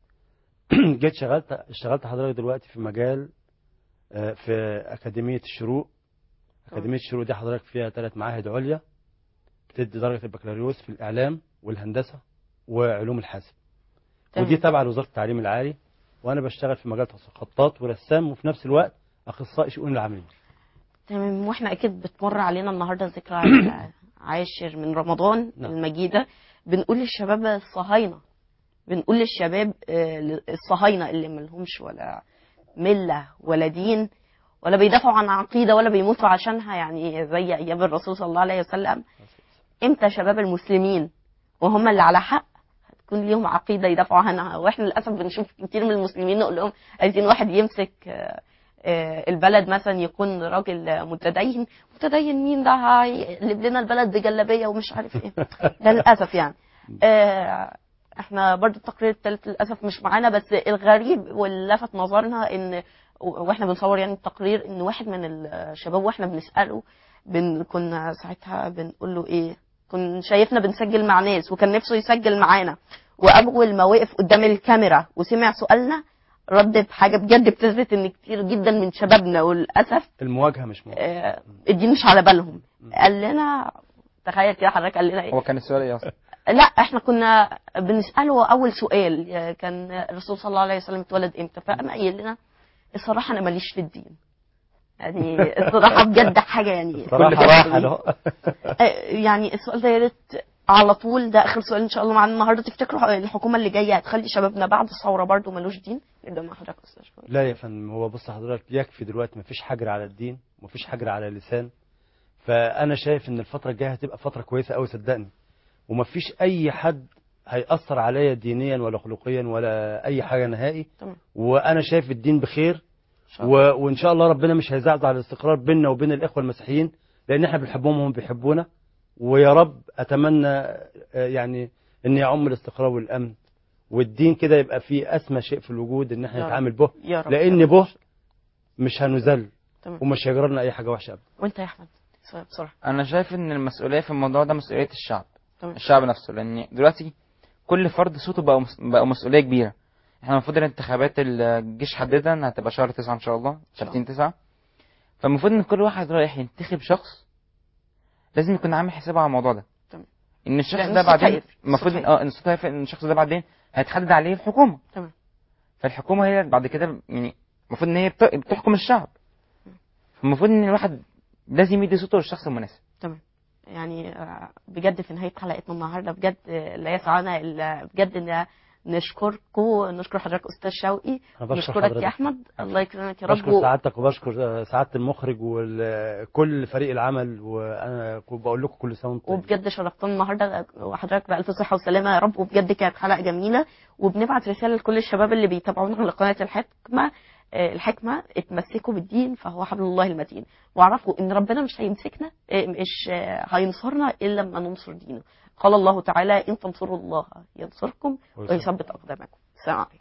جيت شغلت اشتغلت حضرتك دلوقتي في مجال آه، في اكاديميه الشروق اكاديميه الشروق دي حضرتك فيها ثلاث معاهد عليا بتدي درجه البكالوريوس في الاعلام والهندسه وعلوم الحاسب تمام. ودي تابعه لوزاره التعليم العالي وانا بشتغل في مجال خطاط ورسام وفي نفس الوقت اخصائي شؤون العاملين تمام واحنا اكيد بتمر علينا النهارده ذكرى عاشر من رمضان نعم. المجيده بنقول للشباب الصهاينه بنقول للشباب آه، الصهاينه اللي ملهمش ولا مله ولا دين ولا بيدافعوا عن عقيده ولا بيموتوا عشانها يعني زي ايام الرسول صلى الله عليه وسلم امتى شباب المسلمين وهم اللي على حق تكون ليهم عقيده يدافعوا عنها واحنا للاسف بنشوف كتير من المسلمين نقول لهم عايزين واحد يمسك آه، آه، البلد مثلا يكون راجل آه، متدين متدين مين ده هيقلب لنا البلد بجلابيه ومش عارف ايه ده للاسف يعني آه، احنا برضو التقرير الثالث للاسف مش معانا بس الغريب واللي لفت نظرنا ان واحنا بنصور يعني التقرير ان واحد من الشباب واحنا بنساله بن كنا ساعتها بنقول له ايه كن شايفنا بنسجل مع ناس وكان نفسه يسجل معانا واول ما وقف قدام الكاميرا وسمع سؤالنا رد بحاجه بجد بتثبت ان كتير جدا من شبابنا وللاسف المواجهه مش مواجهه آه، الدين مش على بالهم قال لنا تخيل كده حضرتك قال لنا ايه هو كان السؤال ايه اصلا لا احنا كنا بنساله اول سؤال آه، كان الرسول صلى الله عليه وسلم اتولد امتى فقام قايل لنا الصراحه انا ماليش في الدين يعني الصراحه بجد حاجه يعني صراحه واحد اهو آه، يعني السؤال ده يا ريت على طول ده اخر سؤال ان شاء الله معانا النهارده تفتكروا الحكومه اللي جايه هتخلي شبابنا بعد الثوره برضو ملوش دين نبدا مع حضرتك استاذ شوية. لا يا فندم هو بص حضرتك يكفي دلوقتي مفيش حجر على الدين مفيش حجر على اللسان فانا شايف ان الفتره الجايه هتبقى فتره كويسه قوي صدقني ومفيش اي حد هيأثر عليا دينيا ولا خلقيا ولا اي حاجه نهائي تمام وانا شايف الدين بخير إن شاء الله. و... وان شاء الله ربنا مش هيزعزع الاستقرار بيننا وبين الاخوه المسيحيين لان احنا بنحبهم وهم بيحبونا ويا رب اتمنى آه، يعني ان يعم الاستقرار والامن والدين كده يبقى فيه اسمى شيء في الوجود ان احنا يا رب. نتعامل به يا رب لان به مش هنذل تمام ومش هيجرى لنا اي حاجه وحشه ابدا وانت يا احمد سؤال بسرعه انا شايف ان المسؤوليه في الموضوع ده مسؤوليه الشعب تمام الشعب نفسه لان دلوقتي كل فرد صوته بقى مس... بقى مسؤوليه كبيره احنا المفروض الانتخابات الجيش حددها انها هتبقى شهر 9 ان شاء الله شاء 30 9 فالمفروض ان كل واحد رايح ينتخب شخص لازم يكون عامل حسابه على الموضوع ده تمام. ان الشخص لأن ده الصوت بعدين هيفرق. المفروض الصوت إن- اه ان الصوت هيفرق ان الشخص ده بعدين هيتحدد عليه الحكومه تمام. فالحكومه هي بعد كده يعني المفروض ان هي بت- بتحكم الشعب المفروض ان الواحد لازم يدي صوته للشخص المناسب يعني آه، بجد في نهايه حلقتنا النهارده بجد آه، لا يسعنا الا بجد ان نشكركم نشكر حضرتك استاذ شوقي أنا بشكر نشكرك حضرتك. يا احمد الله يكرمك يا رب بشكر سعادتك وبشكر سعاده المخرج وكل فريق العمل وانا بقول لكم كل سنه وانتم طيبين. وبجد شرفتنا النهارده وحضرتك بألف صحة وسلامة يا رب وبجد كانت حلقة جميلة وبنبعت رسالة لكل الشباب اللي بيتابعونا على قناة الحكمة آه، الحكمة اتمسكوا بالدين فهو حبل الله المتين واعرفوا ان ربنا مش هيمسكنا آه، مش آه، هينصرنا الا لما ننصر دينه قال الله تعالى ان تنصروا الله ينصركم ويثبت اقدامكم السلام عليكم